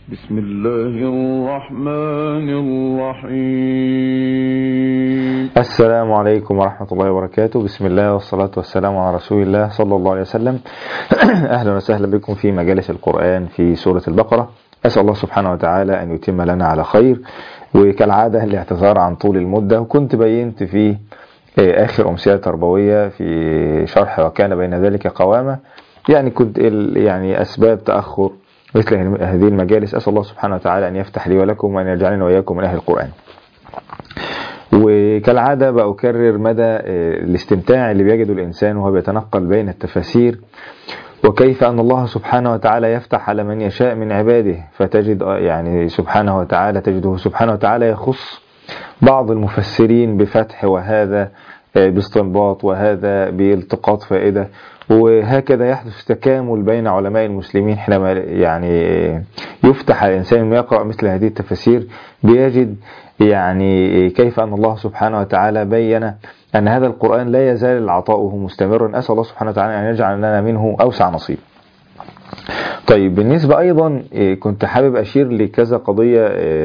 بسم الله الرحمن الرحيم السلام عليكم ورحمة الله وبركاته بسم الله والصلاة والسلام على رسول الله صلى الله عليه وسلم أهلا وسهلا بكم في مجالس القرآن في سورة البقرة أسأل الله سبحانه وتعالى أن يتم لنا على خير وكالعادة الاعتذار عن طول المدة وكنت بينت في آخر أمسية تربوية في شرح وكان بين ذلك قوامة يعني كنت يعني أسباب تأخر مثل هذه المجالس أسأل الله سبحانه وتعالى أن يفتح لي ولكم وأن يجعلنا وإياكم من أهل القرآن وكالعادة بأكرر مدى الاستمتاع اللي بيجده الإنسان وهو بيتنقل بين التفاسير وكيف أن الله سبحانه وتعالى يفتح على من يشاء من عباده فتجد يعني سبحانه وتعالى تجده سبحانه وتعالى يخص بعض المفسرين بفتح وهذا باستنباط وهذا بالتقاط فائدة وهكذا يحدث تكامل بين علماء المسلمين حينما يعني يفتح الإنسان يقرأ مثل هذه التفاسير بيجد يعني كيف أن الله سبحانه وتعالى بين أن هذا القرآن لا يزال عطاؤه مستمرا أسأل الله سبحانه وتعالى أن يجعل لنا منه أوسع نصيب طيب بالنسبة أيضا كنت حابب أشير لكذا قضية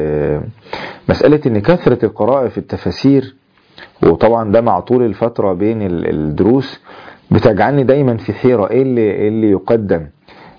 مسألة أن كثرة القراءة في التفاسير وطبعا ده مع طول الفترة بين الدروس بتجعلني دايما في حيرة ايه اللي, إيه اللي يقدم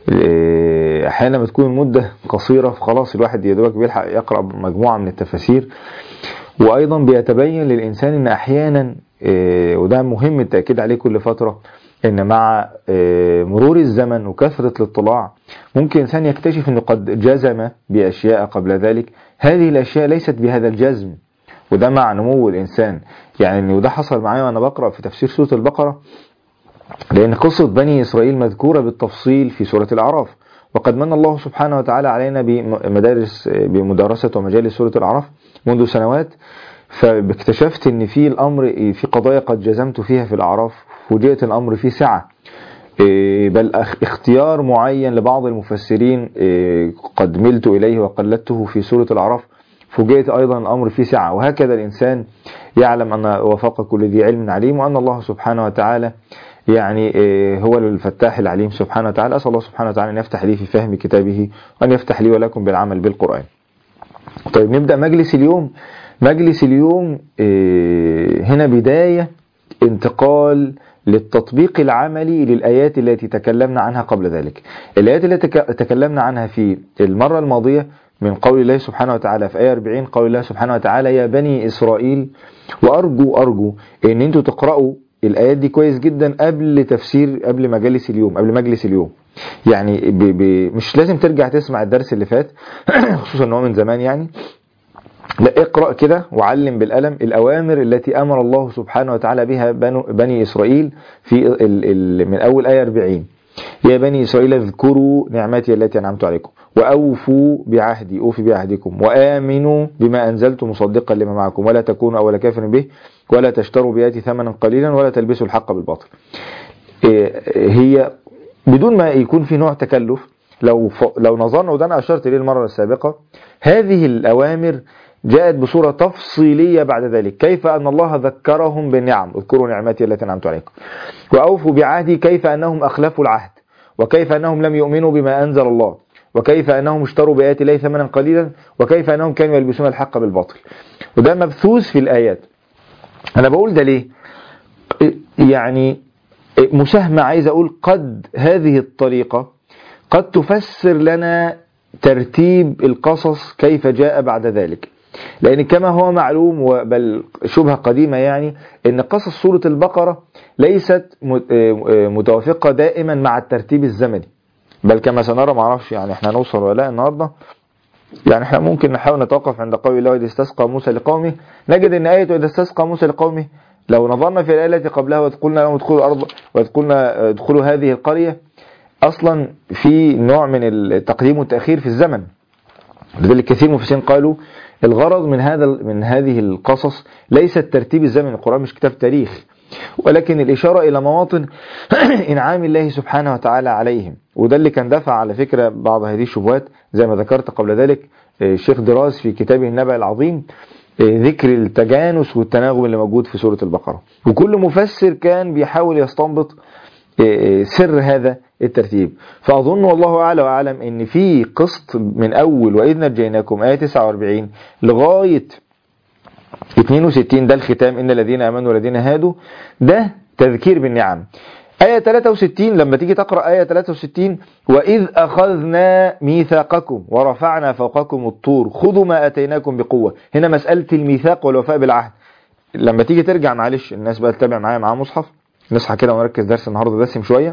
احيانا بتكون المدة قصيرة فخلاص الواحد يا دوبك بيلحق يقرأ مجموعة من التفاسير وايضا بيتبين للانسان ان احيانا وده مهم التأكيد عليه كل فترة ان مع مرور الزمن وكثرة الاطلاع ممكن انسان يكتشف انه قد جزم باشياء قبل ذلك هذه الاشياء ليست بهذا الجزم وده مع نمو الانسان يعني وده حصل معايا وانا بقرأ في تفسير سورة البقرة لأن قصة بني إسرائيل مذكورة بالتفصيل في سورة الأعراف وقد من الله سبحانه وتعالى علينا بمدارس بمدارسة ومجالس سورة الأعراف منذ سنوات فاكتشفت ان في الامر في قضايا قد جزمت فيها في الاعراف فوجئت الامر فيه سعه بل اختيار معين لبعض المفسرين قد ملت اليه وقلدته في سوره الاعراف فوجئت ايضا الامر فيه سعه وهكذا الانسان يعلم ان وفق كل ذي علم عليم وان الله سبحانه وتعالى يعني هو الفتاح العليم سبحانه وتعالى أسأل الله سبحانه وتعالى أن يفتح لي في فهم كتابه وأن يفتح لي ولكم بالعمل بالقرآن طيب نبدأ مجلس اليوم مجلس اليوم هنا بداية انتقال للتطبيق العملي للآيات التي تكلمنا عنها قبل ذلك الآيات التي تكلمنا عنها في المرة الماضية من قول الله سبحانه وتعالى في آية 40 قول الله سبحانه وتعالى يا بني إسرائيل وأرجو أرجو أن أنتوا تقرأوا الآيات دي كويس جدا قبل تفسير قبل مجالس اليوم قبل مجلس اليوم يعني ب ب مش لازم ترجع تسمع الدرس اللي فات خصوصا ان هو من زمان يعني لا اقرأ كده وعلم بالقلم الأوامر التي أمر الله سبحانه وتعالى بها بني إسرائيل في ال ال من أول آية 40 يا بني إسرائيل اذكروا نعمتي التي أنعمت عليكم وأوفوا بعهدي أوفي بعهدكم وآمنوا بما أنزلت مصدقا لما معكم ولا تكونوا أول كافر به ولا تشتروا بآياتي ثمنا قليلا ولا تلبسوا الحق بالباطل هي بدون ما يكون في نوع تكلف لو لو نظرنا وده أنا أشرت إليه المرة السابقة هذه الأوامر جاءت بصورة تفصيلية بعد ذلك كيف أن الله ذكرهم بالنعم اذكروا نعمتي التي أنعمت عليكم وأوفوا بعهدي كيف أنهم أخلفوا العهد وكيف أنهم لم يؤمنوا بما أنزل الله وكيف أنهم اشتروا بآيات الله ثمنا قليلا وكيف أنهم كانوا يلبسون الحق بالباطل وده مبثوث في الآيات أنا بقول ده ليه يعني مساهمة عايز أقول قد هذه الطريقة قد تفسر لنا ترتيب القصص كيف جاء بعد ذلك لأن كما هو معلوم بل شبهة قديمة يعني أن قصص سورة البقرة ليست متوافقة دائما مع الترتيب الزمني بل كما سنرى معرفش يعني احنا نوصل ولا لا النهاردة يعني احنا ممكن نحاول نتوقف عند قول الله إذا استسقى موسى لقومه نجد أن آية إذا استسقى موسى لقومه لو نظرنا في الآية التي قبلها وإذ قلنا لهم ادخلوا الأرض وإذ قلنا ادخلوا هذه القرية أصلا في نوع من التقديم والتأخير في الزمن لذلك كثير من المفسرين قالوا الغرض من هذا من هذه القصص ليس الترتيب الزمني القرآن مش كتاب تاريخ ولكن الإشارة إلى مواطن إنعام الله سبحانه وتعالى عليهم وده اللي كان دفع على فكرة بعض هذه الشبهات زي ما ذكرت قبل ذلك الشيخ دراز في كتابه النبأ العظيم ذكر التجانس والتناغم اللي موجود في سورة البقرة وكل مفسر كان بيحاول يستنبط سر هذا الترتيب فأظن والله أعلى وأعلم إن في قسط من أول وإذ نجيناكم آية 49 لغاية 62 ده الختام إن الذين آمنوا والذين هادوا ده تذكير بالنعم آية 63 لما تيجي تقرأ آية 63 وإذ أخذنا ميثاقكم ورفعنا فوقكم الطور خذوا ما أتيناكم بقوة هنا مسألة الميثاق والوفاء بالعهد لما تيجي ترجع معلش الناس بقى تتابع معايا معاه مصحف نصحى كده ونركز درس النهارده دسم شويه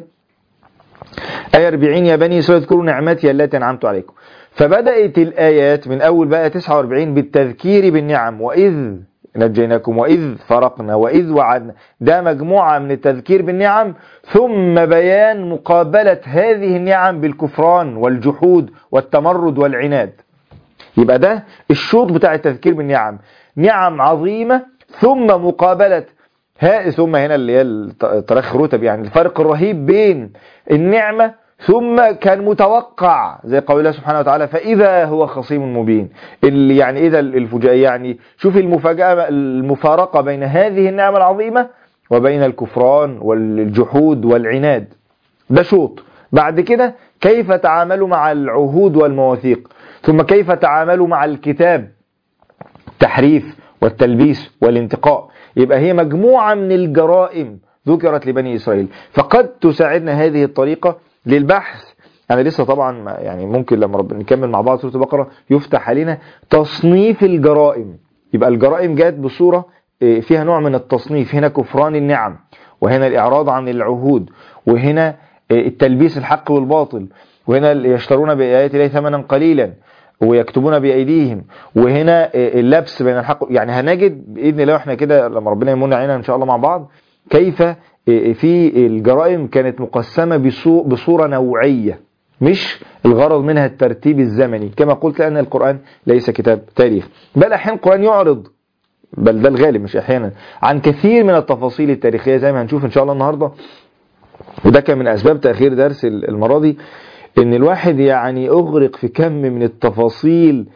آية 40 يا بني إسرائيل اذكروا نعمتي التي أنعمت عليكم فبدأت الآيات من أول بقى 49 بالتذكير بالنعم وإذ نجيناكم وإذ فرقنا وإذ وعدنا ده مجموعة من التذكير بالنعم ثم بيان مقابلة هذه النعم بالكفران والجحود والتمرد والعناد يبقى ده الشوط بتاع التذكير بالنعم نعم عظيمة ثم مقابلة ها ثم هنا اللي هي الترخ رتب يعني الفرق الرهيب بين النعمة ثم كان متوقع زي قول الله سبحانه وتعالى فإذا هو خصيم مبين اللي يعني إذا الفجائية يعني شوف المفاجأة المفارقة بين هذه النعمة العظيمة وبين الكفران والجحود والعناد ده شوط بعد كده كيف تعاملوا مع العهود والمواثيق ثم كيف تعاملوا مع الكتاب التحريف والتلبيس والانتقاء يبقى هي مجموعة من الجرائم ذكرت لبني إسرائيل فقد تساعدنا هذه الطريقة للبحث أنا لسه طبعا يعني ممكن لما رب نكمل مع بعض سورة البقرة يفتح علينا تصنيف الجرائم يبقى الجرائم جاءت بصورة فيها نوع من التصنيف هنا كفران النعم وهنا الإعراض عن العهود وهنا التلبيس الحق والباطل وهنا يشترون بآيات الله ثمنا قليلا ويكتبون بأيديهم وهنا اللبس بين الحق يعني هنجد بإذن الله احنا كده لما ربنا يمن علينا إن شاء الله مع بعض كيف في الجرائم كانت مقسمة بصورة نوعية مش الغرض منها الترتيب الزمني كما قلت لأن القرآن ليس كتاب تاريخ بل أحيانا القرآن يعرض بل ده الغالب مش أحيانا عن كثير من التفاصيل التاريخية زي ما هنشوف إن شاء الله النهاردة وده كان من أسباب تأخير درس المرة دي ان الواحد يعني اغرق في كم من التفاصيل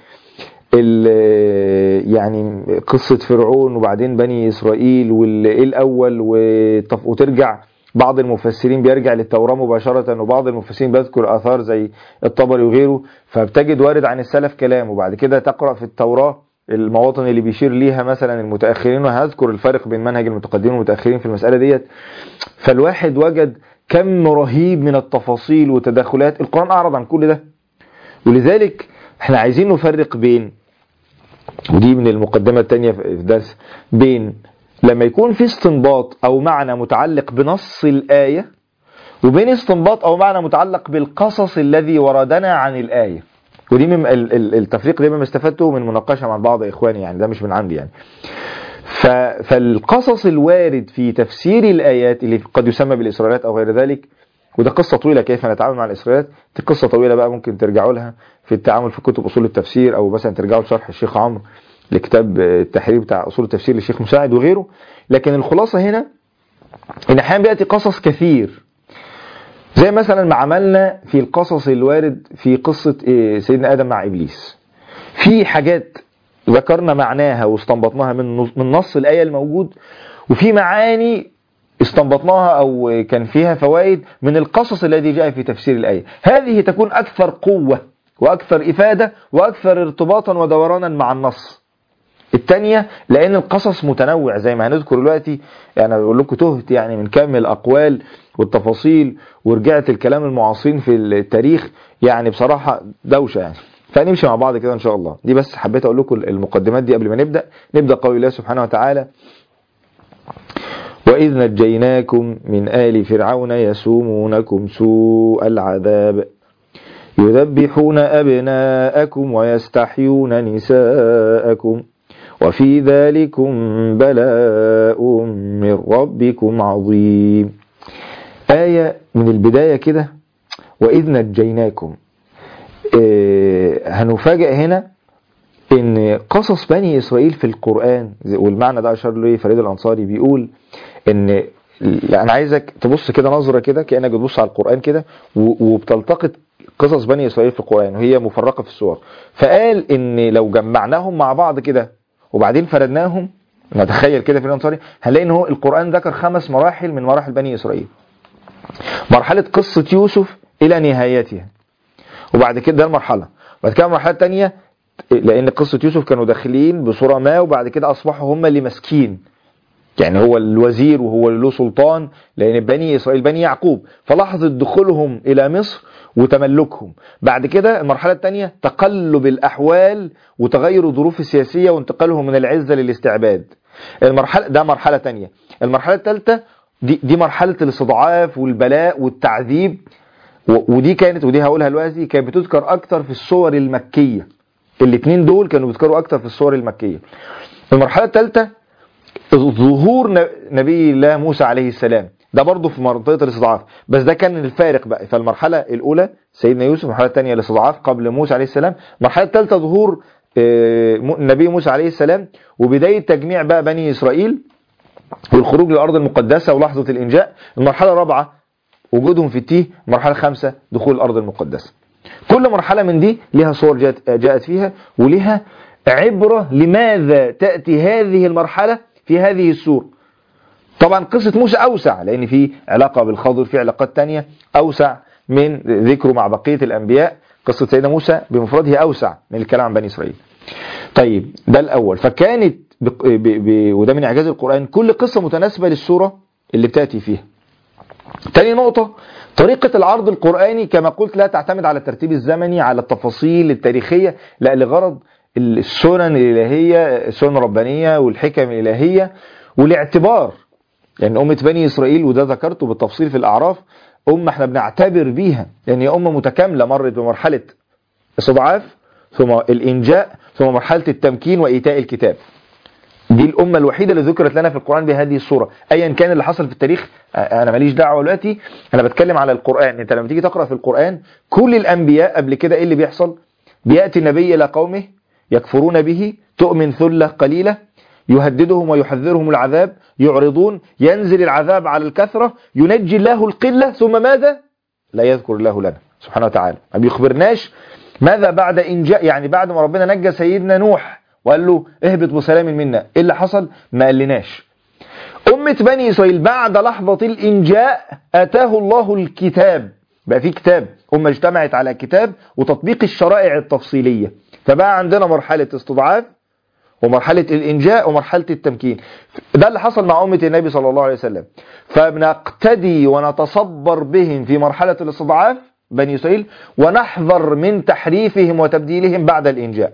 يعني قصة فرعون وبعدين بني اسرائيل وايه الاول وترجع بعض المفسرين بيرجع للتوراة مباشرة وبعض المفسرين بيذكر اثار زي الطبري وغيره فبتجد وارد عن السلف كلام وبعد كده تقرأ في التوراة المواطن اللي بيشير ليها مثلا المتأخرين وهذكر الفرق بين منهج المتقدمين والمتأخرين في المسألة ديت فالواحد وجد كم رهيب من التفاصيل وتدخلات القرآن أعرض عن كل ده ولذلك احنا عايزين نفرق بين ودي من المقدمة التانية في الدرس بين لما يكون في استنباط أو معنى متعلق بنص الآية وبين استنباط أو معنى متعلق بالقصص الذي وردنا عن الآية ودي من التفريق ده ما استفدته من مناقشة مع بعض إخواني يعني ده مش من عندي يعني فالقصص الوارد في تفسير الآيات اللي قد يسمى بالإسرائيلات أو غير ذلك وده قصة طويلة كيف نتعامل مع الإسرائيلات دي قصة طويلة بقى ممكن ترجعوا لها في التعامل في كتب أصول التفسير أو مثلا ترجعوا لشرح الشيخ عمرو لكتاب التحرير بتاع أصول التفسير للشيخ مساعد وغيره لكن الخلاصة هنا إن أحيانا بيأتي قصص كثير زي مثلا ما عملنا في القصص الوارد في قصة سيدنا آدم مع إبليس في حاجات ذكرنا معناها واستنبطناها من من نص الآية الموجود وفي معاني استنبطناها أو كان فيها فوائد من القصص الذي جاء في تفسير الآية هذه تكون أكثر قوة وأكثر إفادة وأكثر ارتباطا ودورانا مع النص الثانية لأن القصص متنوع زي ما هنذكر دلوقتي يعني أنا بقول لكم تهت يعني من كم الأقوال والتفاصيل ورجعت الكلام المعاصرين في التاريخ يعني بصراحة دوشة يعني فنمشي مع بعض كده ان شاء الله دي بس حبيت اقول لكم المقدمات دي قبل ما نبدا نبدا قول الله سبحانه وتعالى واذ نجيناكم من ال فرعون يسومونكم سوء العذاب يذبحون ابناءكم ويستحيون نساءكم وفي ذلكم بلاء من ربكم عظيم آية من البداية كده وإذ نجيناكم هنفاجئ هنا ان قصص بني اسرائيل في القرآن والمعنى ده اشار له فريد الانصاري بيقول ان انا عايزك تبص كده نظرة كده كأنك بتبص على القرآن كده وبتلتقط قصص بني اسرائيل في القرآن وهي مفرقة في السور فقال ان لو جمعناهم مع بعض كده وبعدين فردناهم نتخيل كده في الانصاري هنلاقي ان هو القرآن ذكر خمس مراحل من مراحل بني اسرائيل مرحلة قصة يوسف إلى نهايتها وبعد كده ده المرحلة بعد كده المرحلة الثانية لأن قصة يوسف كانوا داخلين بصورة ما وبعد كده أصبحوا هم اللي ماسكين يعني هو الوزير وهو اللي له سلطان لأن بني إسرائيل بني يعقوب فلحظة دخولهم إلى مصر وتملكهم بعد كده المرحلة الثانية تقلب الأحوال وتغير الظروف السياسية وانتقالهم من العزة للاستعباد المرحلة ده مرحلة تانية المرحلة الثالثة دي, دي مرحلة الاستضعاف والبلاء والتعذيب و- ودي كانت ودي هقولها دلوقتي كانت بتذكر أكتر في الصور المكية الاثنين دول كانوا بيذكروا أكتر في الصور المكية المرحلة الثالثة ظهور ن- نبي الله موسى عليه السلام ده برضه في منطقة الاستضعاف بس ده كان الفارق بقى فالمرحلة الأولى سيدنا يوسف المرحلة الثانية الاستضعاف قبل موسى عليه السلام المرحلة الثالثة ظهور آه، م- النبي موسى عليه السلام وبداية تجميع بقى بني إسرائيل والخروج للأرض المقدسة ولحظة الإنجاء المرحلة الرابعة وجودهم في التيه المرحلة الخامسة دخول الأرض المقدسة كل مرحلة من دي لها صور جاءت, جاءت فيها ولها عبرة لماذا تأتي هذه المرحلة في هذه السورة طبعا قصة موسى أوسع لأن في علاقة بالخضر في علاقات تانية أوسع من ذكره مع بقية الأنبياء قصة سيدنا موسى بمفرده أوسع من الكلام عن بني إسرائيل طيب ده الأول فكانت ب... ب... ب... وده من إعجاز القرآن كل قصة متناسبة للسورة اللي بتأتي فيها تاني نقطة طريقة العرض القرآني كما قلت لا تعتمد على الترتيب الزمني على التفاصيل التاريخية لا لغرض السنن الإلهية السنن الربانية والحكم الإلهية والاعتبار لأن أمة بني إسرائيل وده ذكرته بالتفصيل في الأعراف أمة احنا بنعتبر بيها لأن هي أمة متكاملة مرت بمرحلة استضعاف ثم الإنجاء ثم مرحلة التمكين وإيتاء الكتاب دي الأمة الوحيدة اللي ذكرت لنا في القرآن بهذه الصورة أيا كان اللي حصل في التاريخ أنا ماليش دعوة دلوقتي أنا بتكلم على القرآن أنت لما تيجي تقرأ في القرآن كل الأنبياء قبل كده إيه اللي بيحصل بيأتي النبي إلى قومه يكفرون به تؤمن ثلة قليلة يهددهم ويحذرهم العذاب يعرضون ينزل العذاب على الكثرة ينجي الله القلة ثم ماذا لا يذكر الله لنا سبحانه وتعالى ما بيخبرناش ماذا بعد إنجاء يعني بعد ما ربنا نجى سيدنا نوح وقال له اهبط بسلام منا ايه اللي حصل ما قالناش أمة بني إسرائيل بعد لحظة الإنجاء أتاه الله الكتاب بقى في كتاب أمة اجتمعت على كتاب وتطبيق الشرائع التفصيلية فبقى عندنا مرحلة استضعاف ومرحلة الإنجاء ومرحلة التمكين ده اللي حصل مع أمة النبي صلى الله عليه وسلم فبنقتدي ونتصبر بهم في مرحلة الاستضعاف بني إسرائيل ونحذر من تحريفهم وتبديلهم بعد الإنجاء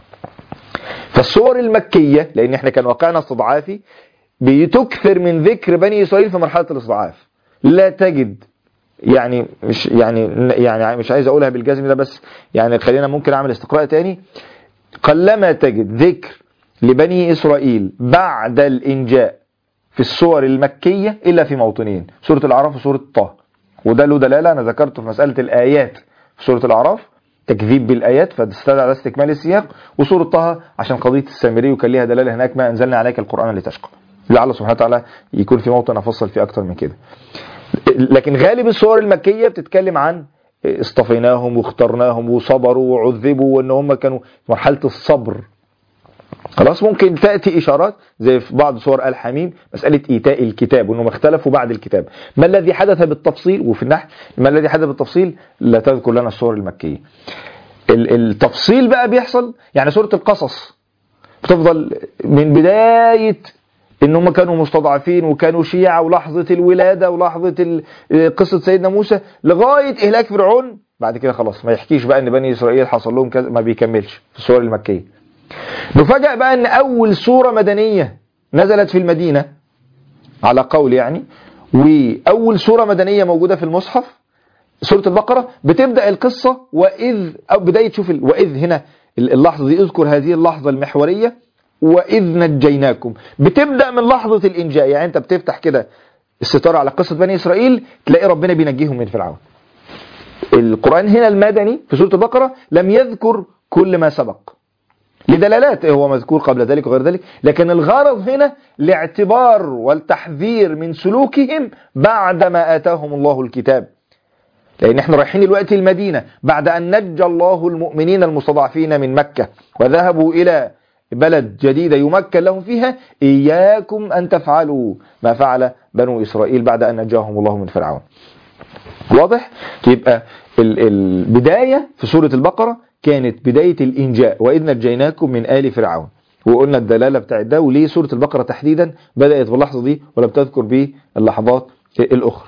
فالصور المكية لأن احنا كان واقعنا استضعافي بتكثر من ذكر بني إسرائيل في مرحلة الاستضعاف لا تجد يعني مش يعني يعني مش عايز اقولها بالجزم ده بس يعني خلينا ممكن اعمل استقراء تاني قلما تجد ذكر لبني إسرائيل بعد الإنجاء في الصور المكية إلا في موطنين سورة الأعراف وسورة طه وده له دلالة أنا ذكرته في مسألة الآيات في سورة الأعراف تكذيب بالآيات فتستدعى على استكمال السياق وسورة طه عشان قضية السامري وكان ليها دلالة هناك ما أنزلنا عليك القرآن لتشقى لعل سبحانه وتعالى يكون في موطن أفصل فيه أكتر من كده لكن غالب الصور المكية بتتكلم عن اصطفيناهم واخترناهم وصبروا وعذبوا وان هم كانوا في مرحلة الصبر خلاص ممكن تأتي إشارات زي في بعض صور الحميم مسألة إيتاء الكتاب وأنهم اختلفوا بعد الكتاب ما الذي حدث بالتفصيل وفي النحل ما الذي حدث بالتفصيل لا تذكر لنا الصور المكية التفصيل بقى بيحصل يعني سورة القصص بتفضل من بداية ان هم كانوا مستضعفين وكانوا شيعة ولحظة الولادة ولحظة قصة سيدنا موسى لغاية إهلاك فرعون بعد كده خلاص ما يحكيش بقى ان بني إسرائيل حصل لهم كذا ما بيكملش في السور المكية نفاجأ بقى ان أول سورة مدنية نزلت في المدينة على قول يعني وأول سورة مدنية موجودة في المصحف سورة البقرة بتبدأ القصة وإذ أو بداية شوف وإذ هنا اللحظة دي اذكر هذه اللحظة المحورية وإذ نجيناكم بتبدأ من لحظة الإنجاء يعني أنت بتفتح كده الستارة على قصة بني إسرائيل تلاقي ربنا بينجيهم من فرعون القرآن هنا المدني في سورة البقرة لم يذكر كل ما سبق لدلالات هو مذكور قبل ذلك وغير ذلك لكن الغرض هنا الاعتبار والتحذير من سلوكهم بعدما آتاهم الله الكتاب لأن احنا رايحين دلوقتي المدينة بعد أن نجى الله المؤمنين المستضعفين من مكة وذهبوا إلى بلد جديدة يمكن لهم فيها إياكم أن تفعلوا ما فعل بنو إسرائيل بعد أن نجاهم الله من فرعون واضح يبقى ال- البداية في سورة البقرة كانت بداية الإنجاء وإذ نجيناكم من آل فرعون وقلنا الدلالة بتاعت ده وليه سورة البقرة تحديدا بدأت باللحظة دي ولا بتذكر به اللحظات الأخرى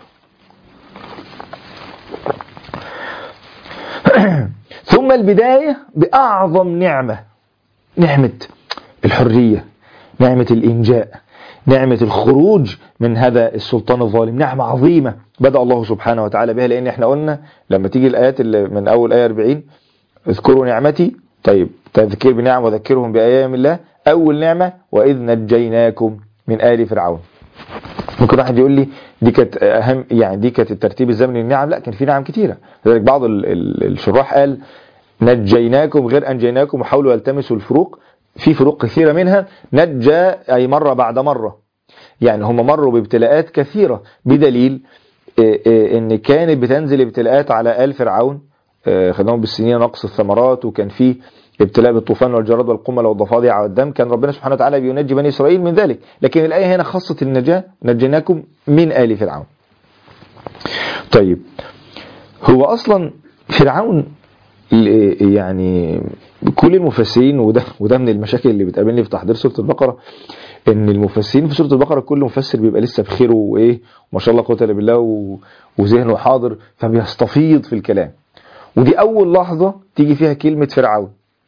ثم البداية بأعظم نعمة نعمة الحرية نعمة الإنجاء نعمة الخروج من هذا السلطان الظالم نعمة عظيمة بدأ الله سبحانه وتعالى بها لأن احنا قلنا لما تيجي الآيات اللي من أول آية 40 اذكروا نعمتي طيب تذكير بنعم وذكرهم بأيام الله أول نعمة وإذ نجيناكم من آل فرعون ممكن واحد يقول لي دي كانت اهم يعني دي كانت الترتيب الزمني للنعم لا كان في نعم كتيره لذلك بعض ال- ال- الشراح قال نجيناكم غير انجيناكم وحاولوا يلتمسوا الفروق في فروق كثيره منها نجى اي مره بعد مره يعني هم مروا بابتلاءات كثيره بدليل آه، آه، ان كانت بتنزل ابتلاءات على ال فرعون آه، خدناهم بالسنين نقص الثمرات وكان في ابتلاء بالطوفان والجراد والقمل والضفادع والدم كان ربنا سبحانه وتعالى بينجي بني اسرائيل من ذلك لكن الايه هنا خصت النجاه نجيناكم من ال فرعون طيب هو اصلا فرعون ل- يعني كل المفسرين وده وده من المشاكل اللي بتقابلني في تحضير سوره البقره ان المفسرين في سوره البقره كل مفسر بيبقى لسه بخير وايه وما شاء الله قوه الا بالله و- وذهنه حاضر فبيستفيض في الكلام ودي اول لحظه تيجي فيها كلمه فرعون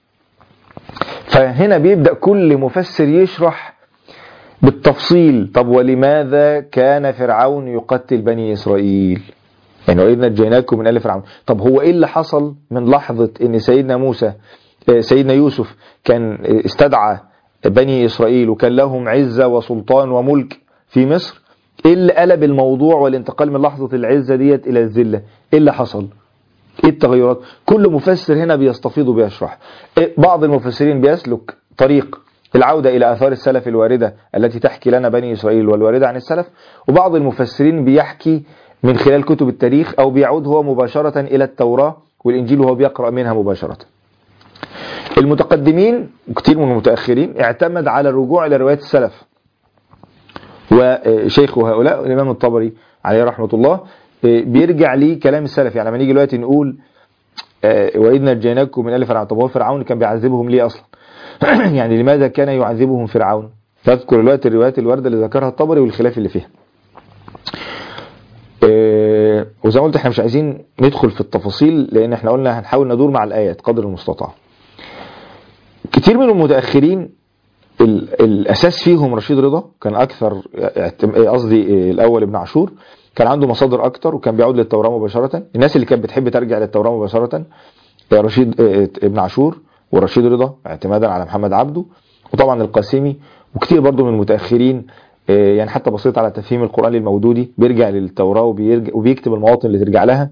فهنا بيبدا كل مفسر يشرح بالتفصيل طب ولماذا كان فرعون يقتل بني اسرائيل يعني وإذ نجيناكم من آل فرعون طب هو إيه اللي حصل من لحظة إن سيدنا موسى آه، سيدنا يوسف كان آه، استدعى بني إسرائيل وكان لهم عزة وسلطان وملك في مصر إيه اللي قلب الموضوع والانتقال من لحظة العزة ديت إلى الذلة إيه اللي حصل ايه التغيرات كل مفسر هنا بيستفيض وبيشرح إيه بعض المفسرين بيسلك طريق العودة إلى آثار السلف الواردة التي تحكي لنا بني إسرائيل والواردة عن السلف وبعض المفسرين بيحكي من خلال كتب التاريخ أو بيعود هو مباشرة إلى التوراة والإنجيل وهو بيقرأ منها مباشرة المتقدمين وكثير من المتأخرين اعتمد على الرجوع إلى روايات السلف وشيخ هؤلاء الإمام الطبري عليه رحمة الله بيرجع لي كلام السلف يعني لما نيجي دلوقتي نقول آه، وإذ نجيناكم من آل فرعون طب هو فرعون كان بيعذبهم ليه أصلا يعني لماذا كان يعذبهم فرعون تذكر الوقت الروايات الواردة اللي ذكرها الطبري والخلاف اللي فيها آه، وزي ما قلت احنا مش عايزين ندخل في التفاصيل لان احنا قلنا هنحاول ندور مع الايات قدر المستطاع كتير من المتاخرين ال- الاساس فيهم رشيد رضا كان اكثر اعتم- قصدي الاول ابن عاشور كان عنده مصادر اكتر وكان بيعود للتوراه مباشره الناس اللي كانت بتحب ترجع للتوراه مباشره رشيد اه، ابن عاشور ورشيد رضا اعتمادا على محمد عبده وطبعا القاسمي وكتير برضو من المتاخرين اه، يعني حتى بصيت على تفهيم القران للمودودي بيرجع للتوراه وبيرجع وبيكتب المواطن اللي ترجع لها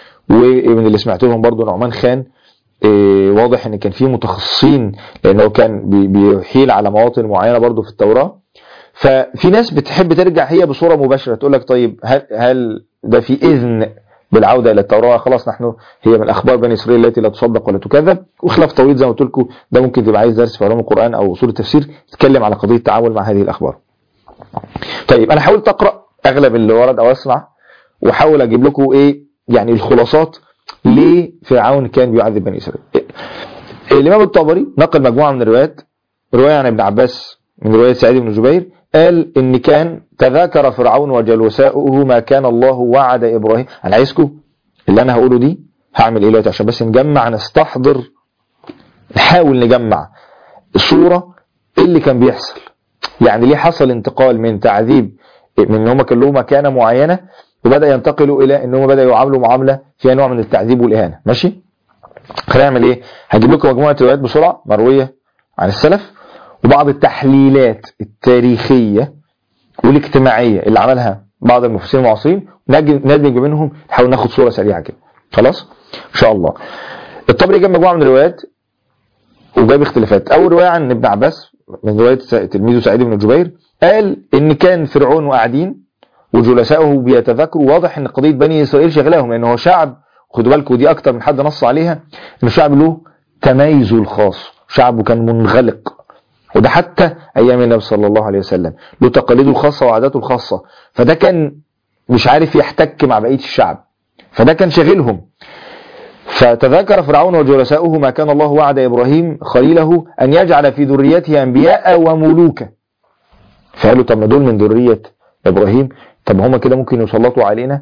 ومن اللي سمعت لهم برضو نعمان خان إيه، واضح ان كان في متخصصين لانه كان بي- بيحيل على مواطن معينه برضو في التوراه ففي ناس بتحب ترجع هي بصوره مباشره تقول لك طيب هل هل ده في اذن بالعوده الى التوراه خلاص نحن هي من اخبار بني اسرائيل التي لا تصدق ولا تكذب وخلاف طويل زي ما قلت لكم ده ممكن تبقى عايز درس في علوم القران او اصول التفسير تتكلم على قضيه التعامل مع هذه الاخبار. طيب انا حاولت اقرا اغلب اللي ورد او اسمع واحاول اجيب لكم ايه يعني الخلاصات ليه فرعون كان بيعذب بني اسرائيل. الامام الطبري نقل مجموعه من الروايات روايه عن ابن عباس من روايه سعيد بن جبير قال ان كان تذاكر فرعون وجلوساؤه ما كان الله وعد ابراهيم انا عايزكم اللي انا هقوله دي هعمل ايه دلوقتي عشان بس نجمع نستحضر نحاول نجمع الصوره إيه اللي كان بيحصل يعني ليه حصل انتقال من تعذيب من ان هم كان لهم مكانه معينه وبدا ينتقلوا الى ان هم بداوا يعاملوا معامله فيها نوع من التعذيب والاهانه ماشي خلينا نعمل ايه هجيب لكم مجموعه روايات بسرعه مرويه عن السلف وبعض التحليلات التاريخيه والاجتماعيه اللي عملها بعض المفسرين المعاصرين نج- ندمج منهم نحاول ناخد صوره سريعه كده خلاص ان شاء الله الطبري جاب مجموعه من الروايات وجاب اختلافات اول روايه عن ابن عباس من روايه س- تلميذه سعيد بن جبير قال ان كان فرعون وقاعدين وجلسائه بيتذاكروا واضح ان قضيه بني اسرائيل شغلاهم لان هو شعب خدوا بالكم دي اكتر من حد نص عليها انه شعب له تميزه الخاص شعبه كان منغلق وده حتى ايام النبي صلى الله عليه وسلم له تقاليده الخاصه وعاداته الخاصه فده كان مش عارف يحتك مع بقيه الشعب فده كان شاغلهم فتذكر فرعون وجلساؤه ما كان الله وعد إبراهيم خليله أن يجعل في ذريته أنبياء وملوكا فقالوا طب ما دول من ذرية إبراهيم طب هم كده ممكن يسلطوا علينا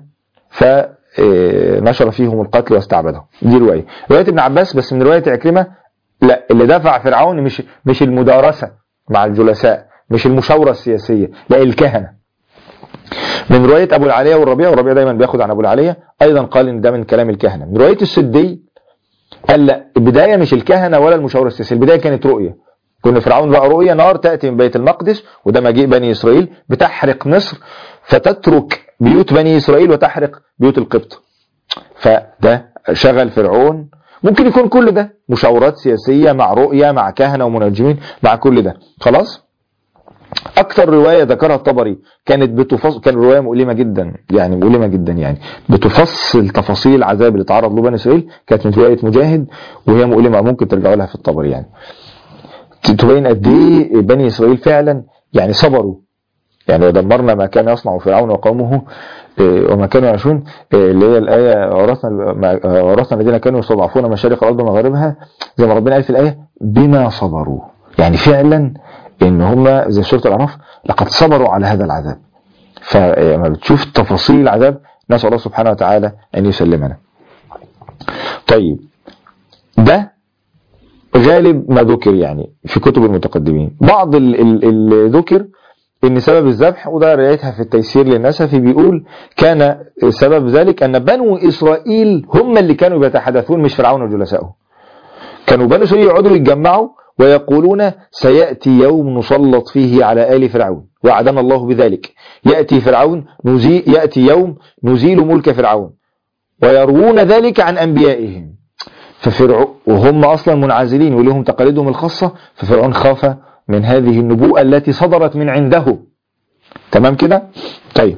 فنشر فيهم القتل واستعبدهم دي رواية رواية ابن عباس بس من رواية عكرمة لا اللي دفع فرعون مش مش المدارسة مع الجلساء مش المشاورة السياسية لا الكهنة من رواية أبو العالية والربيع والربيع دايما بياخد عن أبو العالية أيضا قال إن ده من كلام الكهنة من رواية السدي قال لا البداية مش الكهنة ولا المشاورة السياسية البداية كانت رؤية كنا فرعون رأى رؤية نار تأتي من بيت المقدس وده مجيء بني إسرائيل بتحرق مصر فتترك بيوت بني إسرائيل وتحرق بيوت القبط فده شغل فرعون ممكن يكون كل ده مشاورات سياسية مع رؤية مع كهنة ومنجمين مع كل ده خلاص اكثر روايه ذكرها الطبري كانت بتفصل كان روايه مؤلمه جدا يعني مؤلمه جدا يعني بتفصل تفاصيل العذاب اللي تعرض له بني اسرائيل كانت من روايه مجاهد وهي مؤلمه ممكن ترجعوا لها في الطبري يعني تبين قد ايه بني اسرائيل فعلا يعني صبروا يعني ودمرنا ما كان يصنع فرعون وقومه إيه، وما كانوا يعيشون إيه، اللي هي الآية ورثنا ما- ورثنا الذين كانوا يستضعفون مشارق الأرض ومغاربها زي ما ربنا قال في الآية بما صبروا يعني فعلا إن هم زي سورة الأعراف لقد صبروا على هذا العذاب فلما بتشوف تفاصيل العذاب نسأل الله سبحانه وتعالى أن يسلمنا طيب ده غالب ما ذكر يعني في كتب المتقدمين بعض ال- ال- اللي ذكر ان سبب الذبح وده رأيتها في التيسير للنسفي بيقول كان سبب ذلك ان بنو اسرائيل هم اللي كانوا بيتحدثون مش فرعون وجلسائه كانوا بنو اسرائيل يقعدوا يتجمعوا ويقولون سيأتي يوم نسلط فيه على آل فرعون وعدنا الله بذلك يأتي فرعون نزي يأتي يوم نزيل ملك فرعون ويروون ذلك عن أنبيائهم ففرعون وهم أصلا منعزلين ولهم تقاليدهم الخاصة ففرعون خاف من هذه النبوءة التي صدرت من عنده تمام كده طيب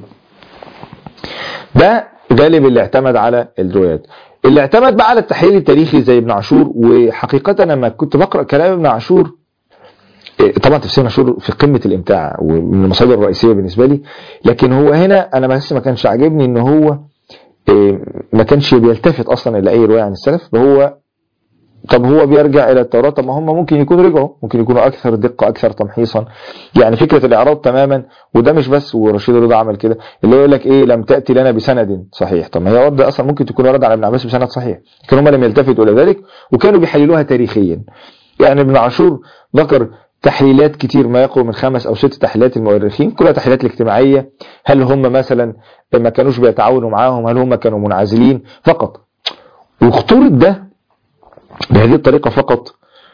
ده غالب اللي اعتمد على الروايات اللي اعتمد بقى على التحليل التاريخي زي ابن عاشور وحقيقة لما كنت بقرأ كلام ابن عاشور إيه، طبعا تفسير ابن عاشور في قمة الإمتاع ومن المصادر الرئيسية بالنسبة لي لكن هو هنا أنا بس ما كانش عاجبني إن هو إيه، ما كانش بيلتفت أصلا إلى أي رواية عن السلف هو طب هو بيرجع الى التوراة طب ما هم ممكن يكونوا رجعوا ممكن يكونوا اكثر دقة اكثر تمحيصا يعني فكرة الاعراض تماما وده مش بس ورشيد رضا عمل كده اللي هو يقول لك ايه لم تأتي لنا بسند صحيح طب ما هي ورد اصلا ممكن تكون ورد على ابن عباس بسند صحيح لكن هم لم يلتفتوا الى ذلك وكانوا بيحللوها تاريخيا يعني ابن عاشور ذكر تحليلات كتير ما يقرب من خمس او ست تحليلات المؤرخين كلها تحليلات الاجتماعية هل هم مثلا ما كانوش بيتعاونوا معاهم هل هم كانوا منعزلين فقط وخطورة ده بهذه الطريقة فقط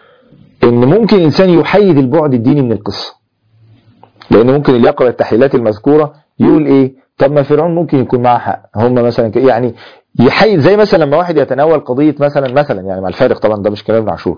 ان ممكن انسان يحيد البعد الديني من القصة لان ممكن اللي يقرأ التحليلات المذكورة يقول ايه طب ما فرعون ممكن يكون معاه حق هم مثلا ك- يعني يحيد زي مثلا لما واحد يتناول قضية مثلا مثلا يعني مع الفارق طبعا ده مش كلام ابن عاشور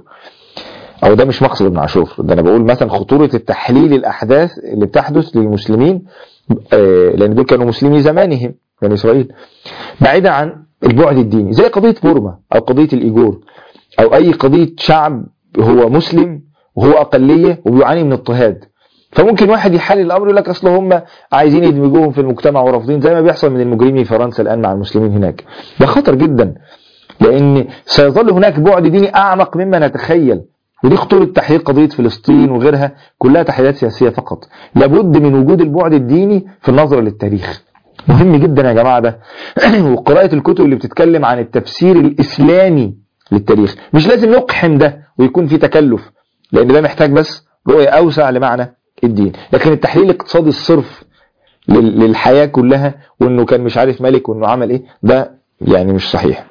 او ده مش مقصد ابن عاشور ده انا بقول مثلا خطورة التحليل الاحداث اللي بتحدث للمسلمين آه، لان دول كانوا مسلمي زمانهم بني اسرائيل بعيدا عن البعد الديني زي قضية بورما او قضية الايجور او اي قضية شعب هو مسلم وهو اقلية وبيعاني من اضطهاد فممكن واحد يحلل الامر يقول لك اصل هم عايزين يدمجوهم في المجتمع ورافضين زي ما بيحصل من المجرمين في فرنسا الان مع المسلمين هناك ده خطر جدا لان سيظل هناك بعد ديني اعمق مما نتخيل ودي خطورة تحليل قضية فلسطين وغيرها كلها تحليلات سياسية فقط لابد من وجود البعد الديني في النظرة للتاريخ مهم جدا يا جماعة ده وقراءة الكتب اللي بتتكلم عن التفسير الإسلامي للتاريخ مش لازم نقحم ده ويكون في تكلف لأن ده محتاج بس رؤية أوسع لمعنى الدين لكن التحليل الاقتصادي الصرف لل- للحياة كلها وانه كان مش عارف ملك وانه عمل ايه ده يعني مش صحيح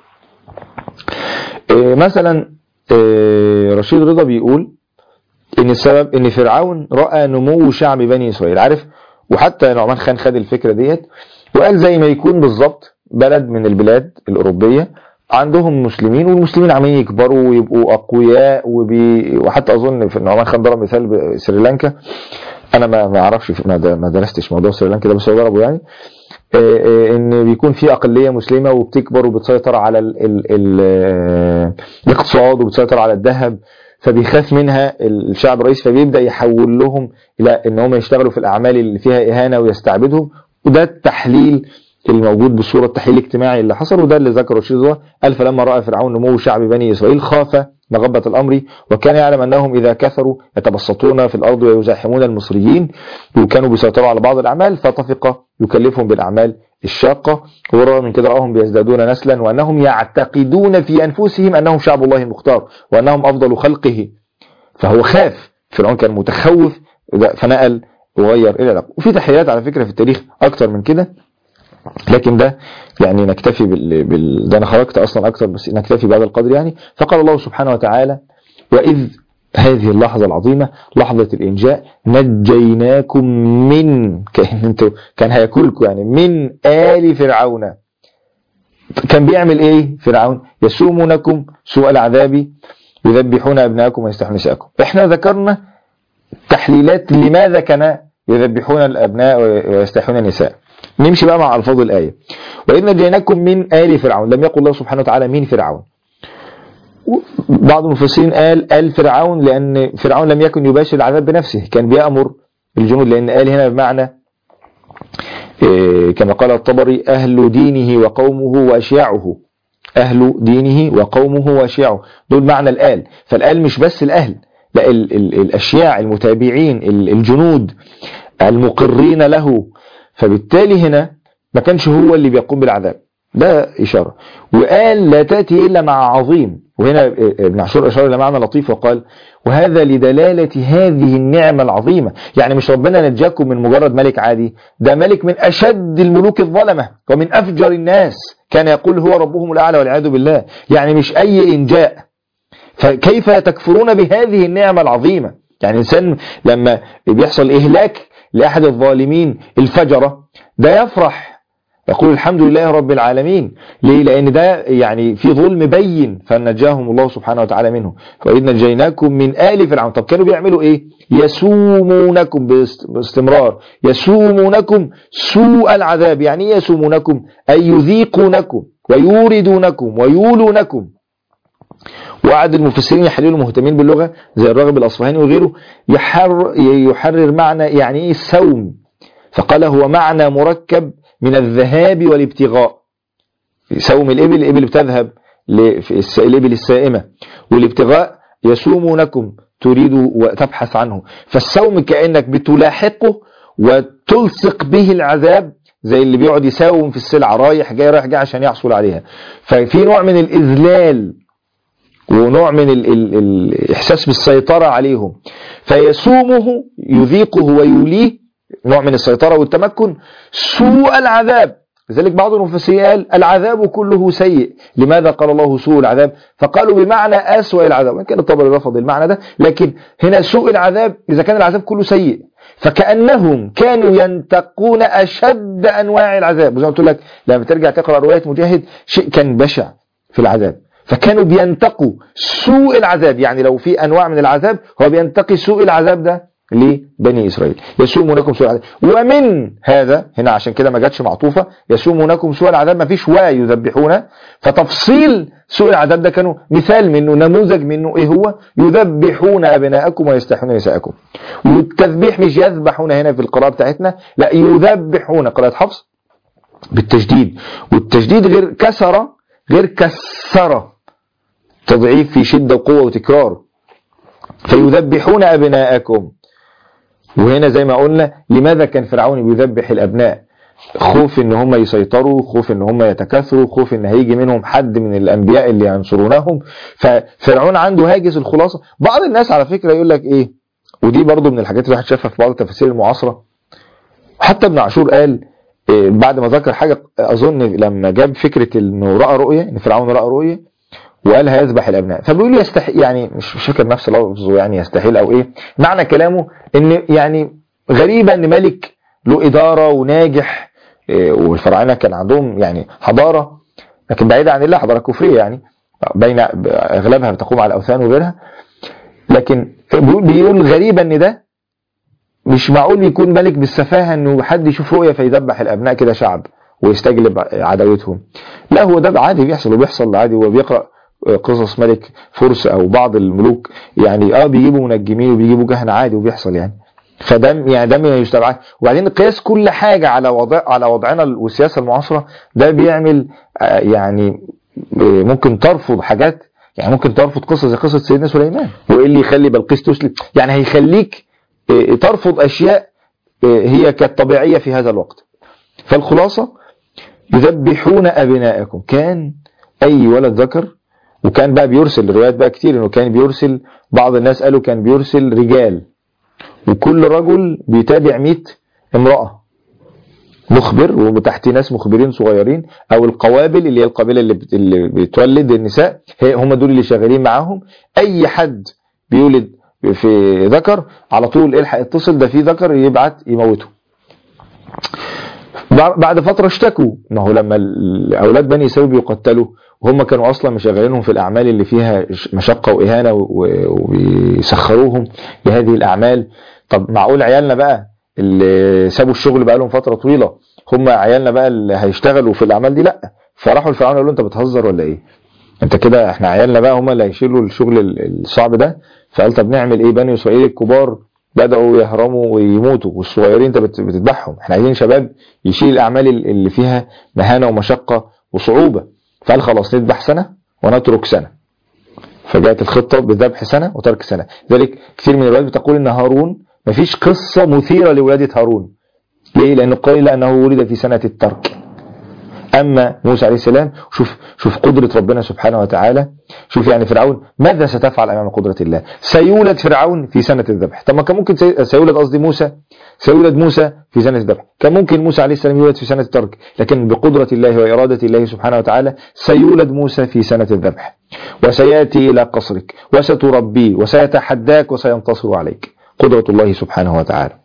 إيه مثلا إيه رشيد رضا بيقول ان السبب ان فرعون رأى نمو شعب بني اسرائيل عارف وحتى نعمان خان خد الفكرة ديت وقال زي ما يكون بالظبط بلد من البلاد الأوروبية عندهم مسلمين والمسلمين عمالين يكبروا ويبقوا أقوياء وبي... وحتى أظن في نعمان خان ضرب مثال بسريلانكا أنا ما ما أعرفش ما د- ما درستش موضوع سريلانكا ده بس هو ضربه يعني آه، آه، ان بيكون في اقليه مسلمه وبتكبر وبتسيطر على ال ال ال آه، الاقتصاد وبتسيطر على الذهب فبيخاف منها الشعب الرئيسي فبيبدا يحول لهم الى ان هم يشتغلوا في الاعمال اللي فيها اهانه ويستعبدهم وده التحليل الموجود بصورة التحليل الاجتماعي اللي حصل وده اللي ذكره الشيخ قال فلما رأى فرعون نمو شعب بني إسرائيل خاف مغبة الأمر وكان يعلم أنهم إذا كثروا يتبسطون في الأرض ويزاحمون المصريين وكانوا بيسيطروا على بعض الأعمال فطفق يكلفهم بالأعمال الشاقة ورغم من كده رأهم بيزدادون نسلا وأنهم يعتقدون في أنفسهم أنهم شعب الله المختار وأنهم أفضل خلقه فهو خاف فرعون كان متخوف فنقل وغير العلاقة وفي تحليلات على فكرة في التاريخ أكتر من كده لكن ده يعني نكتفي بال... بال... ده انا خرجت اصلا اكتر بس نكتفي بهذا القدر يعني فقال الله سبحانه وتعالى واذ هذه اللحظة العظيمة لحظة الإنجاء نجيناكم من كان انتوا كان هياكلكم يعني من آل فرعون كان بيعمل ايه فرعون يسومونكم سوء العذاب يذبحون أبناءكم ويستحيون نساءكم احنا ذكرنا تحليلات لماذا كان يذبحون الأبناء ويستحيون النساء نمشي بقى مع ألفاظ الآية وإذ نجيناكم من آل فرعون لم يقل الله سبحانه وتعالى مين فرعون بعض المفسرين قال آل فرعون لأن فرعون لم يكن يباشر العذاب بنفسه كان بيأمر الجنود لأن آل هنا بمعنى كما قال الطبري أهل دينه وقومه وأشياعه أهل دينه وقومه وأشياعه دول معنى الآل فالآل مش بس الأهل لا ال ال الأشياع المتابعين الجنود المقرين له فبالتالي هنا ما كانش هو اللي بيقوم بالعذاب ده إشارة وقال لا تأتي إلا مع عظيم وهنا ابن عاشور أشار إلى معنى لطيف وقال وهذا لدلالة هذه النعمة العظيمة يعني مش ربنا نجاكم من مجرد ملك عادي ده ملك من أشد الملوك الظلمة ومن أفجر الناس كان يقول هو ربهم الأعلى والعياذ بالله يعني مش أي إنجاء فكيف تكفرون بهذه النعمة العظيمة يعني الإنسان لما بيحصل إهلاك لأحد الظالمين الفجرة ده يفرح يقول الحمد لله رب العالمين ليه لأن ده يعني في ظلم بين فنجاهم الله سبحانه وتعالى منه وإذ نجيناكم من آل فرعون طب كانوا بيعملوا إيه يسومونكم باستمرار يسومونكم سوء العذاب يعني إيه يسومونكم أي يذيقونكم ويوردونكم ويولونكم وعد المفسرين يحللوا مهتمين باللغة زي الراغب الأصفهاني وغيره يحر يحرر معنى يعني ايه السوم فقال هو معنى مركب من الذهاب والابتغاء سوم الإبل الإبل بتذهب الإبل السائمة والابتغاء يسومونكم تريد وتبحث عنه فالسوم كأنك بتلاحقه وتلصق به العذاب زي اللي بيقعد يساوم في السلعة رايح جاي رايح جاي عشان يحصل عليها ففي نوع من الإذلال ونوع من ال ال الإحساس بالسيطرة عليهم فيسومه يذيقه ويوليه نوع من السيطرة والتمكن سوء العذاب لذلك بعض المفسرين قال العذاب كله سيء لماذا قال الله سوء العذاب فقالوا بمعنى أسوأ العذاب وإن كان الطبري رفض المعنى ده لكن هنا سوء العذاب إذا كان العذاب كله سيء فكأنهم كانوا ينتقون أشد أنواع العذاب وزي ما قلت لك لما ترجع تقرأ رواية مجاهد شيء كان بشع في العذاب فكانوا بينتقوا سوء العذاب يعني لو في أنواع من العذاب هو بينتقي سوء العذاب ده لبني إسرائيل يسومونكم سوء العذاب ومن هذا هنا عشان كده ما جاتش معطوفة يسومونكم سوء العذاب ما فيش ويذبحون فتفصيل سوء العذاب ده كانوا مثال منه نموذج منه ايه هو يذبحون أبناءكم ويستحيون نساءكم والتذبيح مش يذبحون هنا في القراءة بتاعتنا لا يذبحون قراءة حفص بالتجديد والتجديد غير كسر غير كسر تضعيف في شدة وقوة وتكرار فيذبحون أبناءكم وهنا زي ما قلنا لماذا كان فرعون بيذبح الأبناء خوف ان هم يسيطروا خوف ان هم يتكاثروا خوف ان هيجي منهم حد من الانبياء اللي ينصرونهم ففرعون عنده هاجس الخلاصة بعض الناس على فكرة يقول لك ايه ودي برضو من الحاجات اللي الواحد شافها في بعض التفاسير المعاصرة حتى ابن عاشور قال إيه بعد ما ذكر حاجة اظن لما جاب فكرة انه رأى رؤية ان فرعون رأى رؤية وقال هيذبح الابناء فبيقول يستحيل يعني مش مش فاكر نفس لفظه يعني يستحيل او ايه معنى كلامه ان يعني غريبة ان ملك له ادارة وناجح إيه والفراعنة كان عندهم يعني حضارة لكن بعيدة عن الله حضارة كفرية يعني بين اغلبها بتقوم على الاوثان وغيرها لكن بيقول, بيقول غريبة ان ده مش معقول يكون ملك بالسفاهة انه حد يشوف رؤية فيذبح الابناء كده شعب ويستجلب عداوتهم لا هو ده عادي بيحصل وبيحصل عادي وبيقرأ قصص ملك فرس او بعض الملوك يعني اه بيجيبوا منجمين وبيجيبوا كهنة عادي وبيحصل يعني فده يعني ده ما يستبعد وبعدين قياس كل حاجه على وضع على وضعنا والسياسه المعاصره ده بيعمل آه، يعني آه، ممكن ترفض حاجات يعني ممكن ترفض قصه زي قصه سيدنا سليمان وايه اللي يخلي بلقيس تسلم يعني هيخليك آه، ترفض اشياء آه، هي كانت طبيعيه في هذا الوقت فالخلاصه يذبحون ابناءكم كان اي ولد ذكر وكان بقى بيرسل الروايات بقى كتير انه كان بيرسل بعض الناس قالوا كان بيرسل رجال وكل رجل بيتابع 100 امرأة مخبر وتحت ناس مخبرين صغيرين او القوابل اللي هي القبيله اللي, بت... اللي بتولد النساء هي هم دول اللي شغالين معاهم اي حد بيولد في ذكر على طول الحق اتصل ده في ذكر يبعت يموته بع- بعد فتره اشتكوا ما هو لما ال- اولاد بني اسرائيل بيقتلوا وهم كانوا اصلا مشغلينهم في الاعمال اللي فيها ش- مشقه واهانه و- و- وبيسخروهم لهذه الاعمال طب معقول عيالنا بقى اللي سابوا الشغل بقى لهم فتره طويله هم عيالنا بقى اللي هيشتغلوا في الاعمال دي لا فراحوا لفرعون قالوا له انت بتهزر ولا ايه انت كده احنا عيالنا بقى هم اللي هيشيلوا الشغل ال- الصعب ده فقال طب نعمل ايه بني اسرائيل الكبار بداوا يهرموا ويموتوا والصغيرين انت بت- بتذبحهم احنا عايزين شباب يشيل الاعمال ال- اللي فيها مهانه ومشقه وصعوبه فقال خلاص نذبح سنه ونترك سنه فجاءت الخطه بذبح سنه وترك سنه ذلك كثير من الروايات بتقول ان هارون مفيش قصه مثيره لولاده هارون ليه لانه قيل انه ولد في سنه الترك اما موسى عليه السلام شوف شوف قدره ربنا سبحانه وتعالى شوف يعني فرعون ماذا ستفعل امام قدره الله سيولد فرعون في سنه الذبح طب ما كان ممكن سي- سيولد قصدي موسى سيولد موسى في سنه الذبح كان ممكن موسى عليه السلام يولد في سنه الترك لكن بقدره الله واراده الله سبحانه وتعالى سيولد موسى في سنه الذبح وسياتي الى قصرك وستربيه وسيتحداك وسينتصر عليك قدره الله سبحانه وتعالى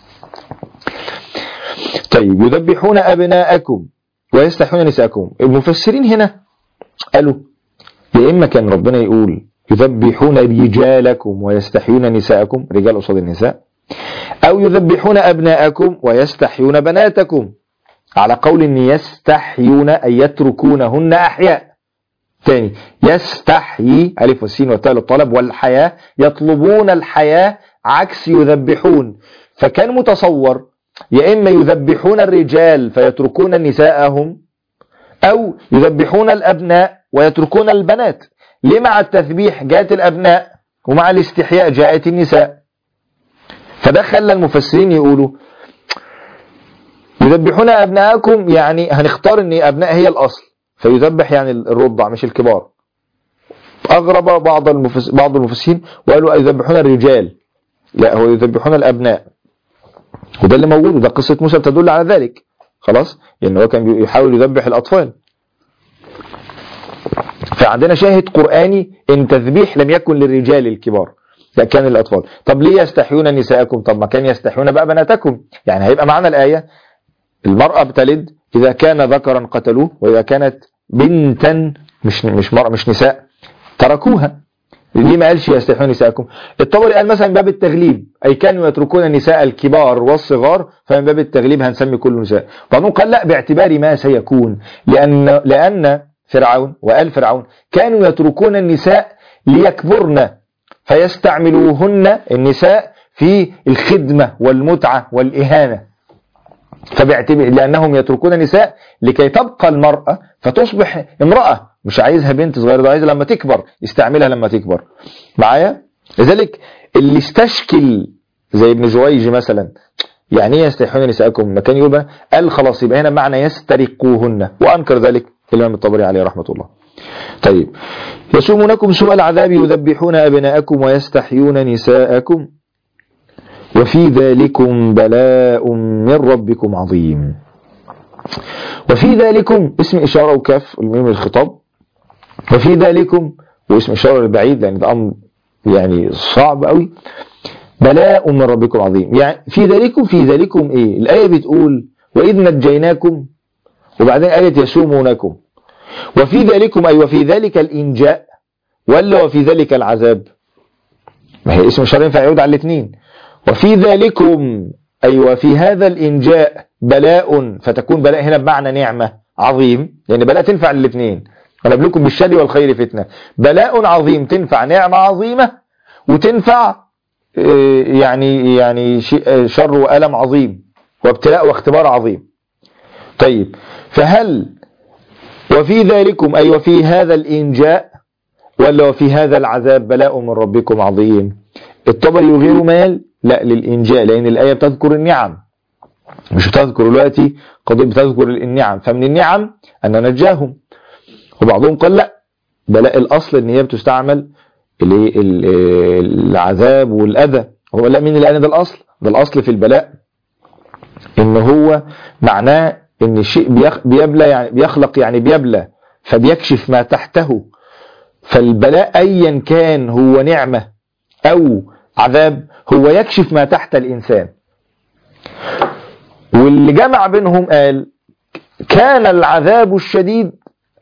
طيب يذبحون ابناءكم ويستحيون نساءكم المفسرين هنا قالوا يا اما كان ربنا يقول يذبحون رجالكم ويستحيون نساءكم رجال قصاد النساء او يذبحون ابناءكم ويستحيون بناتكم على قول ان يستحيون اي يتركونهن احياء ثاني يستحيي الف والسين والتاء للطلب والحياه يطلبون الحياه عكس يذبحون فكان متصور يا اما يذبحون الرجال فيتركون نساءهم او يذبحون الابناء ويتركون البنات ليه مع التذبيح جاءت الابناء ومع الاستحياء جاءت النساء فده خلى المفسرين يقولوا يذبحون ابناءكم يعني هنختار ان ابناء هي الاصل فيذبح يعني الرضع مش الكبار اغرب بعض المفس... بعض المفسرين وقالوا يذبحون الرجال لا هو يذبحون الابناء وده اللي موجود وده قصه موسى بتدل على ذلك خلاص لان هو كان بيحاول يذبح الاطفال فعندنا شاهد قرآني إن تذبيح لم يكن للرجال الكبار لا كان للأطفال طب ليه يستحيون نساءكم طب ما كان يستحيون بقى بناتكم يعني هيبقى معنا الآية المرأة بتلد إذا كان ذكرا قتلوه وإذا كانت بنتا مش مش مرأة مش نساء تركوها ليه ما قالش يستحيون نساءكم الطبري قال مثلا من باب التغليب أي كانوا يتركون النساء الكبار والصغار فمن باب التغليب هنسمي كل نساء بعضهم قال لا باعتبار ما سيكون لأن لأن فرعون وآل فرعون كانوا يتركون النساء ليكبرن فيستعملوهن النساء في الخدمة والمتعة والإهانة فباعتبار لأنهم يتركون النساء لكي تبقى المرأة فتصبح امرأة مش عايزها بنت صغيرة ده عايزها لما تكبر يستعملها لما تكبر معايا لذلك اللي استشكل زي ابن جويج مثلا يعني ايه يستحيون نساءكم ما كان يقول بقى قال خلاص يبقى هنا معنى يسترقوهن وانكر ذلك الامام الطبري عليه رحمه الله طيب يسومونكم سوء العذاب يذبحون ابناءكم ويستحيون نساءكم وفي ذلكم بلاء من ربكم عظيم وفي ذلكم اسم إشارة وكاف الميم الخطاب وفي ذلكم واسم إشارة البعيد لأن ده أمر يعني صعب قوي بلاء من ربكم عظيم يعني في ذلكم في ذلكم إيه الآية بتقول وإذ نجيناكم وبعدين آية يسومونكم وفي ذلكم أي وفي ذلك الإنجاء ولا وفي ذلك العذاب ما هي اسم إشارة ينفع يعود على الاثنين وفي ذلكم أي وفي هذا الإنجاء بلاء فتكون بلاء هنا بمعنى نعمة عظيم لأن بلاء تنفع للاثنين ونبلوكم بالشر والخير فتنة بلاء عظيم تنفع نعمة عظيمة وتنفع آه، يعني يعني شيء- آه، شر وألم عظيم وابتلاء واختبار عظيم طيب فهل وفي ذلكم أي وفي هذا الإنجاء ولا وفي هذا العذاب بلاء من ربكم عظيم الطبري يغير مال لا للإنجاء لأن الآية بتذكر النعم مش بتذكر دلوقتي قضية بتذكر النعم فمن النعم أن نجاهم وبعضهم قال لا بلاء الأصل أن هي بتستعمل ال- ال- العذاب والأذى هو لا مين اللي قال ده الأصل ده الأصل في البلاء إن هو معناه إن الشيء بيخ- بيبلى يعني بيخلق يعني بيبلى فبيكشف ما تحته فالبلاء أيا كان هو نعمة أو عذاب هو يكشف ما تحت الإنسان واللي جمع بينهم قال كان العذاب الشديد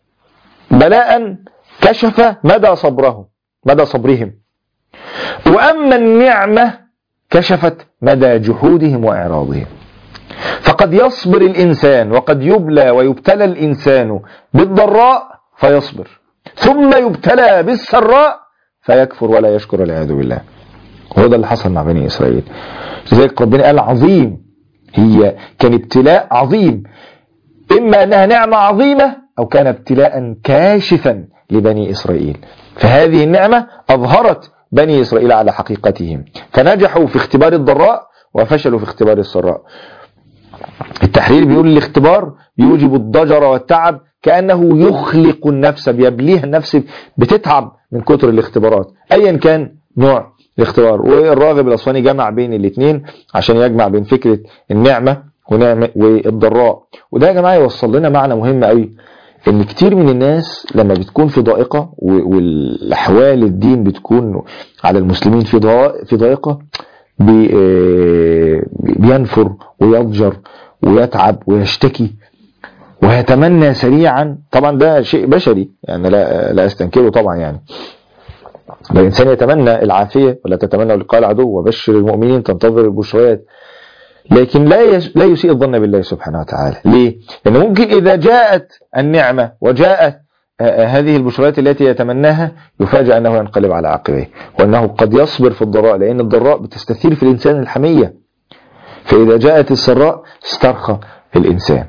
بلاء كشف مدى صبرهم مدى صبرهم وأما النعمة كشفت مدى جحودهم وإعراضهم فقد يصبر الإنسان وقد يبلى ويبتلى الإنسان بالضراء فيصبر ثم يبتلى بالسراء فيكفر ولا يشكر والعياذ بالله هو ده اللي حصل مع بني إسرائيل لذلك ربنا قال عظيم هي كان ابتلاء عظيم إما أنها نعمة عظيمة أو كان ابتلاء كاشفا لبني إسرائيل فهذه النعمة أظهرت بني إسرائيل على حقيقتهم فنجحوا في اختبار الضراء وفشلوا في اختبار السراء التحرير بيقول الاختبار يوجب الضجر والتعب كأنه يخلق النفس بيبليها النفس بتتعب من كتر الاختبارات أيا كان نوع الاختبار والراغب الأصفاني جمع بين الاثنين عشان يجمع بين فكرة النعمة ونعمة والضراء وده يا جماعة يوصل لنا معنى مهم قوي ان كتير من الناس لما بتكون في ضائقة و- والاحوال الدين بتكون على المسلمين في ضا- في ضائقة بي- آه، بينفر ويضجر ويتعب ويشتكي ويتمنى سريعا طبعا ده شيء بشري يعني لا لا استنكره طبعا يعني الإنسان يتمنى العافية ولا تتمنى لقاء العدو وبشر المؤمنين تنتظر البشريات لكن لا يس... لا يسيء الظن بالله سبحانه وتعالى ليه؟ لأن ممكن إذا جاءت النعمة وجاءت آه، آه، هذه البشريات التي يتمناها يفاجأ أنه ينقلب على عقبيه وأنه قد يصبر في الضراء لأن الضراء بتستثير في الإنسان الحمية فإذا جاءت السراء استرخى الإنسان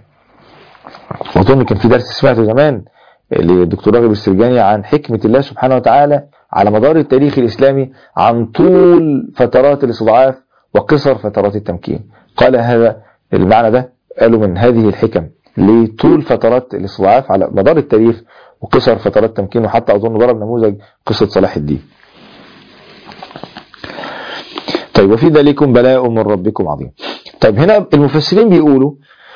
وأظن كان في درس سمعته زمان للدكتور راغب السرجاني عن حكمة الله سبحانه وتعالى على مدار التاريخ الإسلامي عن طول فترات الاستضعاف وقصر فترات التمكين قال هذا المعنى ده قالوا من هذه الحكم لطول فترات الاستضعاف على مدار التاريخ وقصر فترات التمكين وحتى أظن ضرب نموذج قصة صلاح الدين طيب وفي ذلكم بلاء من ربكم عظيم طيب هنا المفسرين بيقولوا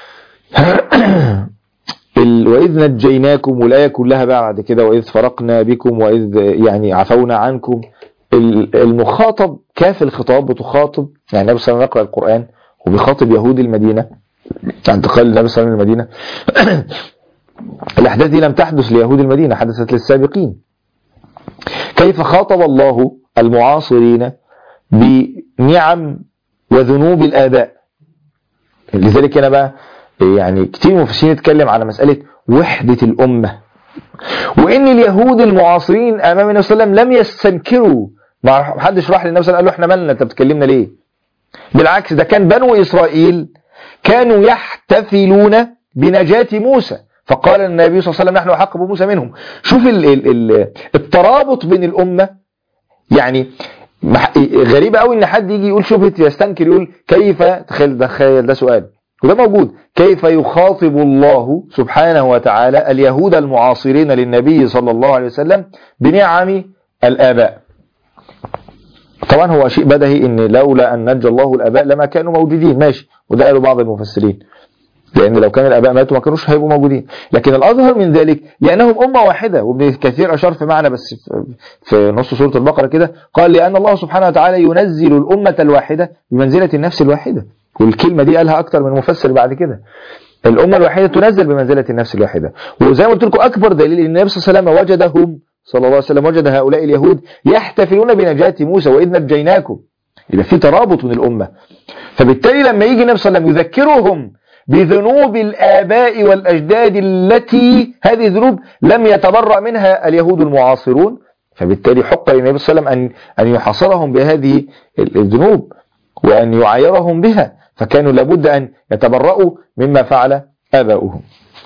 ال- وإذ نجيناكم والآية كلها بقى بعد كده وإذ فرقنا بكم وإذ يعني عفونا عنكم ال- المخاطب كاف الخطاب بتخاطب يعني النبي صلى الله عليه وسلم يقرأ القرآن وبيخاطب يهود المدينة انتقال النبي صلى الله عليه وسلم المدينة الأحداث دي لم تحدث ليهود المدينة حدثت للسابقين كيف خاطب الله المعاصرين بنعم وذنوب الآباء لذلك أنا بقى يعني كتير مفسرين يتكلم على مسألة وحدة الأمة وإن اليهود المعاصرين أمام النبي صلى الله عليه وسلم لم يستنكروا ما حدش راح للنبي صلى الله عليه وسلم قال له احنا مالنا انت بتكلمنا ليه بالعكس ده كان بنو إسرائيل كانوا يحتفلون بنجاة موسى فقال النبي صلى الله عليه وسلم نحن أحق بموسى منهم شوف ال ال ال الترابط بين الأمة يعني مح- غريب قوي ان حد يجي يقول شبهة يستنكر يقول كيف تخيل ده تخيل ده سؤال وده موجود كيف يخاطب الله سبحانه وتعالى اليهود المعاصرين للنبي صلى الله عليه وسلم بنعم الآباء طبعا هو شيء بدهي ان لولا ان نجى الله الآباء لما كانوا موجودين ماشي وده قالوا بعض المفسرين لأن لو كان الآباء ماتوا ما كانوش هيبقوا موجودين لكن الأظهر من ذلك لأنهم أمة واحدة وابن كثير أشار في معنى بس في- في نص سورة البقرة كده قال لأن الله سبحانه وتعالى ينزل الأمة الواحدة بمنزلة النفس الواحدة والكلمة دي قالها أكتر من مفسر بعد كده الأمة الواحدة تنزل بمنزلة النفس الواحدة وزي ما قلت لكم أكبر دليل أن النبي صلى الله عليه وسلم وجدهم صلى الله عليه وسلم وجد هؤلاء اليهود يحتفلون بنجاة موسى وإذ نجيناكم يبقى في ترابط من الأمة فبالتالي لما يجي النبي صلى الله عليه وسلم يذكرهم بذنوب الآباء والأجداد التي هذه الذنوب لم يتبرأ منها اليهود المعاصرون فبالتالي حق للنبي صلى الله عليه وسلم أن أن يحاصرهم بهذه الذنوب وأن يعايرهم بها فكانوا لابد أن يتبرؤوا مما فعل آباؤهم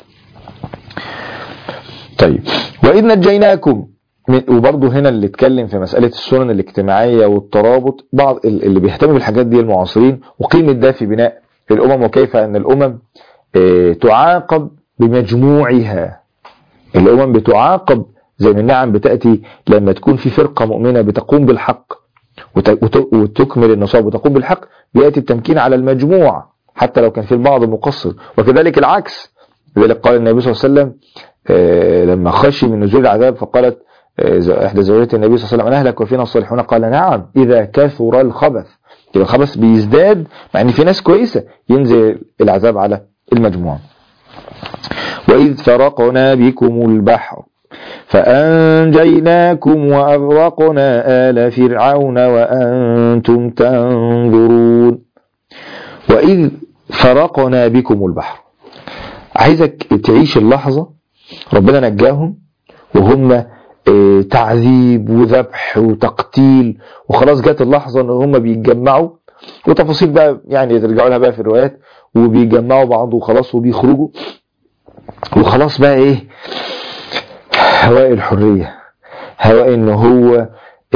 طيب وإذ نجيناكم من- وبرضه هنا اللي اتكلم في مسألة السنن الاجتماعية والترابط بعض ال- اللي بيهتموا بالحاجات دي المعاصرين وقيمة ده في بناء الأمم وكيف أن الأمم آه، تعاقب بمجموعها الأمم بتعاقب زي ما النعم بتأتي لما تكون في فرقة مؤمنة بتقوم بالحق وت- وت- وتكمل النصاب وتقوم بالحق بيأتي التمكين على المجموع حتى لو كان في البعض مقصر وكذلك العكس لذلك قال النبي صلى الله عليه وسلم آه، لما خشي من نزول العذاب فقالت آه، ز- إحدى زوجات النبي صلى الله عليه وسلم أنهلك وفينا الصالحون قال نعم إذا كثر الخبث يبقى الخبث بيزداد مع ان في ناس كويسة ينزل العذاب على المجموعة وإذ فرقنا بكم البحر فأنجيناكم وأغرقنا آل فرعون وأنتم تنظرون وإذ فرقنا بكم البحر عايزك تعيش اللحظة ربنا نجاهم وهم آه، تعذيب وذبح وتقتيل وخلاص جت اللحظة ان هم بيتجمعوا وتفاصيل بقى يعني ترجعوا لها بقى في الروايات وبيجمعوا بعض وخلاص وبيخرجوا وخلاص بقى ايه هواء الحرية هواء ان هو آه،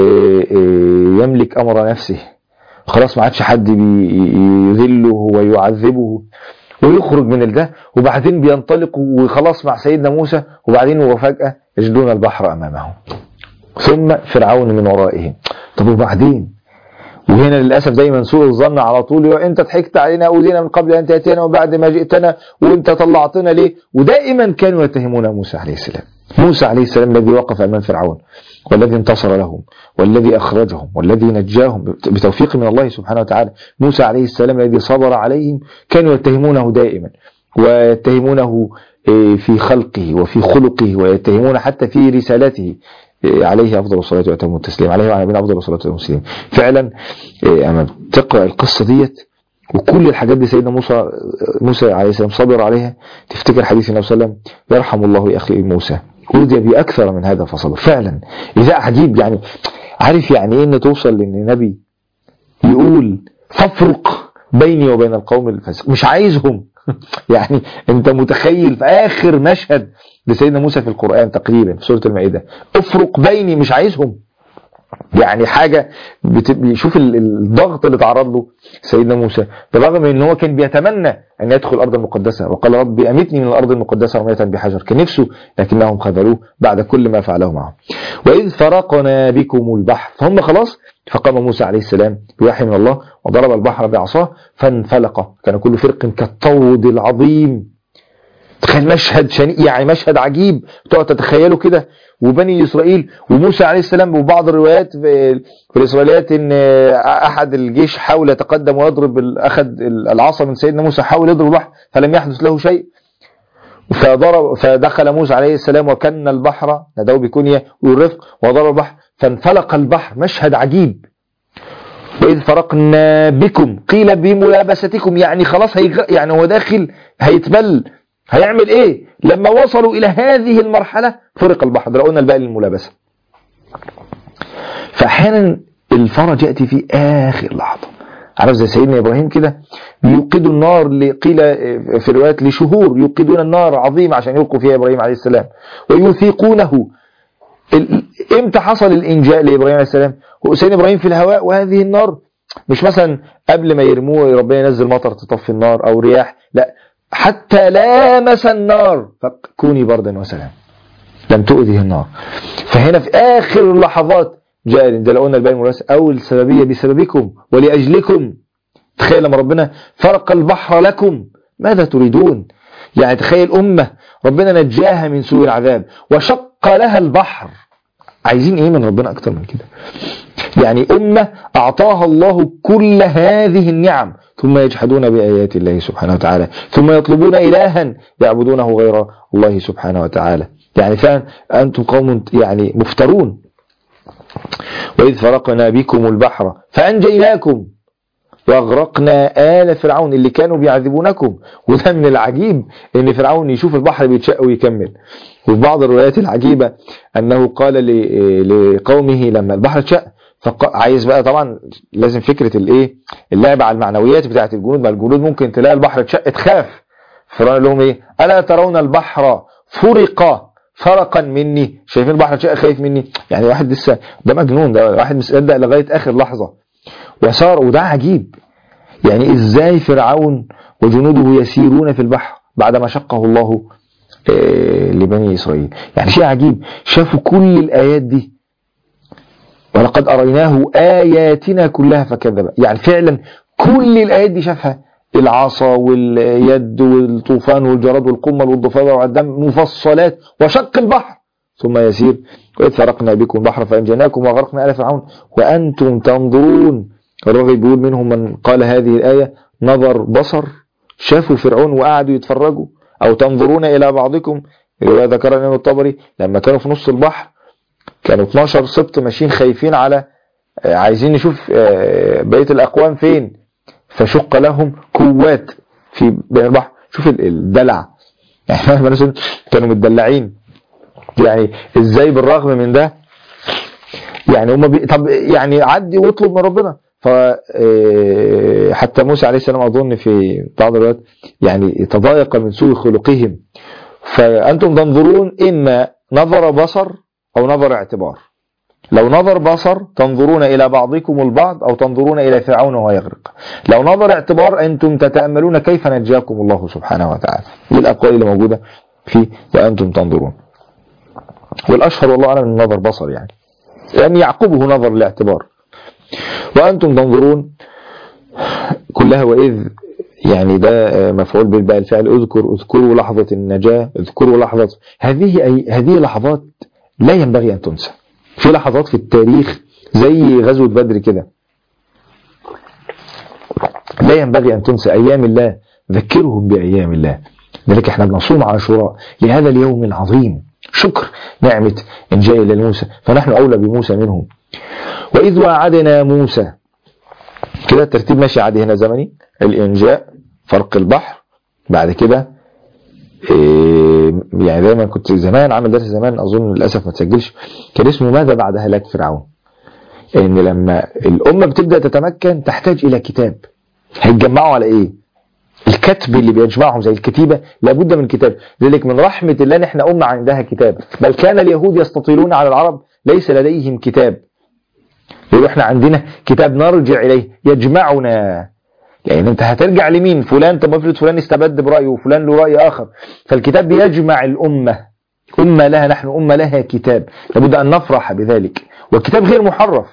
آه، يملك امر نفسه خلاص ما عادش حد بيذله ويعذبه ويخرج من ده وبعدين بينطلقوا وخلاص مع سيدنا موسى وبعدين وفجأة يجدون البحر أمامهم ثم فرعون من ورائهم طب وبعدين وهنا للأسف دايما سوء الظن على طول يقول انت ضحكت علينا أوذينا من قبل أن تأتينا وبعد ما جئتنا وانت طلعتنا ليه ودائما كانوا يتهمون موسى عليه السلام موسى عليه السلام الذي وقف أمام فرعون والذي انتصر لهم والذي أخرجهم والذي نجاهم بتوفيق من الله سبحانه وتعالى موسى عليه السلام الذي صبر عليهم كانوا يتهمونه دائما ويتهمونه إيه، في خلقه وفي خلقه ويتهمون حتى في رسالته إيه، عليه أفضل الصلاة وأتم التسليم عليه وعلى نبينا أفضل الصلاة والتسليم فعلا إيه، أما تقرأ القصة ديت وكل الحاجات دي سيدنا موسى موسى عليه السلام صبر عليها تفتكر حديث النبي صلى الله عليه وسلم يرحم الله يا أخي موسى أوذي بأكثر من هذا فصبر فعلا إذا عجيب يعني عارف يعني إيه إن توصل لأن نبي يقول فافرق بيني وبين القوم الفاسق مش عايزهم يعني انت متخيل في اخر مشهد لسيدنا موسى في القرآن تقريبا في سورة المائدة افرق بيني مش عايزهم يعني حاجة بت- بيشوف ال- الضغط اللي تعرض له سيدنا موسى بالرغم من ان هو كان بيتمنى ان يدخل الارض المقدسة وقال ربي امتني من الارض المقدسة رمية بحجر كان نفسه لكنهم خذلوه بعد كل ما فعله معهم واذ فرقنا بكم البحر فهم خلاص فقام موسى عليه السلام بوحي من الله وضرب البحر بعصاه فانفلق كان كل فرق كالطود العظيم تخيل مشهد شنيع يعني مشهد عجيب تقعد تتخيله كده وبني اسرائيل وموسى عليه السلام وبعض الروايات في, في الاسرائيليات ان احد الجيش حاول يتقدم ويضرب ال- اخذ العصا من سيدنا موسى حاول يضرب البحر فلم يحدث له شيء فضرب فدخل موسى عليه السلام وكن البحر ندعو بكنية والرفق وضرب البحر فانفلق البحر مشهد عجيب وإذ فرقنا بكم قيل بملابستكم يعني خلاص هيغ... يعني هو داخل هيتبل هيعمل ايه لما وصلوا الى هذه المرحلة فرق البحر ده لو قلنا الباقي للملابسة فاحيانا الفرج يأتي في آخر لحظة عارف زي سيدنا إبراهيم كده يوقدوا النار ل- قيل في روايات لشهور يوقدون النار عظيمة عشان يلقوا فيها إبراهيم عليه السلام ويثيقونه ال- امتى حصل الإنجاء لإبراهيم عليه السلام وسيدنا إبراهيم في الهواء وهذه النار مش مثلا قبل ما يرموه ربنا ينزل مطر تطفي النار أو رياح لا حتى لامس النار فكوني بردا وسلام لم تؤذه النار فهنا في آخر اللحظات جاء ده لو قلنا الباقي المراسل أو السببية بسببكم ولأجلكم تخيل لما ربنا فرق البحر لكم ماذا تريدون يعني تخيل أمة ربنا نجاها من سوء العذاب وشق لها البحر عايزين ايه من ربنا اكتر من كده يعني أمة أعطاها الله كل هذه النعم ثم يجحدون بآيات الله سبحانه وتعالى ثم يطلبون إلها يعبدونه غير الله سبحانه وتعالى يعني فعلا أنتم قوم يعني مفترون وإذ فرقنا بكم البحر فأنجيناكم واغرقنا آل فرعون اللي كانوا بيعذبونكم وده من العجيب ان فرعون يشوف البحر بيتشق ويكمل وفي بعض الروايات العجيبة انه قال ل- لقومه لما البحر اتشق فق- عايز بقى طبعا لازم فكرة الايه اللعب على المعنويات بتاعت الجنود ما الجنود ممكن تلاقي البحر اتشق تخاف فرعون قال لهم ايه الا ترون البحر فرق فرقا مني شايفين البحر اتشق خايف مني يعني واحد لسه ده مجنون ده واحد مصدق لغاية اخر لحظة وصار وده عجيب يعني ازاي فرعون وجنوده يسيرون في البحر بعدما شقه الله آه، لبني اسرائيل يعني شيء عجيب شافوا كل الايات دي ولقد اريناه اياتنا كلها فكذب يعني فعلا كل الايات دي شافها العصا واليد والطوفان والجراد والقمل والضفادع والدم مفصلات وشق البحر ثم يسير وإذ فرقنا بكم البحر فأنجيناكم وغرقنا آل فرعون وأنتم تنظرون الراغب بيقول منهم من قال هذه الآية نظر بصر شافوا فرعون وقعدوا يتفرجوا أو تنظرون إلى بعضكم رواية ذكرها الإمام الطبري لما كانوا في نص البحر كانوا 12 سبط ماشيين خايفين على آه، عايزين نشوف آه، بقية الأقوام فين فشق لهم كوات في بين البحر شوف ال- الدلع يعني مهما مثلا كانوا متدلعين يعني ازاي بالرغم من ده يعني هم بي... طب يعني عدي واطلب من ربنا ف آه، حتى موسى عليه السلام اظن في بعض الروايات يعني تضايق من سوء خلقهم فانتم تنظرون اما نظر بصر او نظر اعتبار لو نظر بصر تنظرون الى بعضكم البعض او تنظرون الى فرعون وهو يغرق لو نظر اعتبار انتم تتاملون كيف نجاكم الله سبحانه وتعالى دي الاقوال اللي موجوده في وانتم تنظرون والاشهر والله اعلم من نظر بصر يعني يعني يعقبه نظر الاعتبار وأنتم تنظرون كلها وإذ يعني ده آه، مفعول بالباء الفعل اذكر اذكروا لحظة النجاة اذكروا لحظة هذه أي هذه لحظات لا ينبغي أن تنسى في لحظات في التاريخ زي غزوة بدر كده لا ينبغي أن تنسى أيام الله ذكرهم بأيام الله ذلك احنا بنصوم عاشوراء لهذا اليوم العظيم شكر نعمة إنجاء إلى موسى فنحن أولى بموسى منهم وإذ وعدنا موسى كده الترتيب ماشي عادي هنا زمني الإنجاء فرق البحر بعد كده إيه يعني دايما كنت زمان عامل درس زمان أظن للأسف ما تسجلش كان اسمه ماذا بعد هلاك فرعون إن لما الأمة بتبدأ تتمكن تحتاج إلى كتاب هيتجمعوا على إيه الكتب اللي بيجمعهم زي الكتيبة لابد من كتاب ذلك من رحمة الله ان احنا أمة عندها كتاب بل كان اليهود يستطيلون على العرب ليس لديهم كتاب يقولوا احنا عندنا كتاب نرجع إليه يجمعنا يعني انت هترجع لمين فلان طب افرض فلان استبد برأيه وفلان له رأي آخر فالكتاب بيجمع الأمة أمة لها نحن أمة لها كتاب لابد أن نفرح بذلك والكتاب غير محرف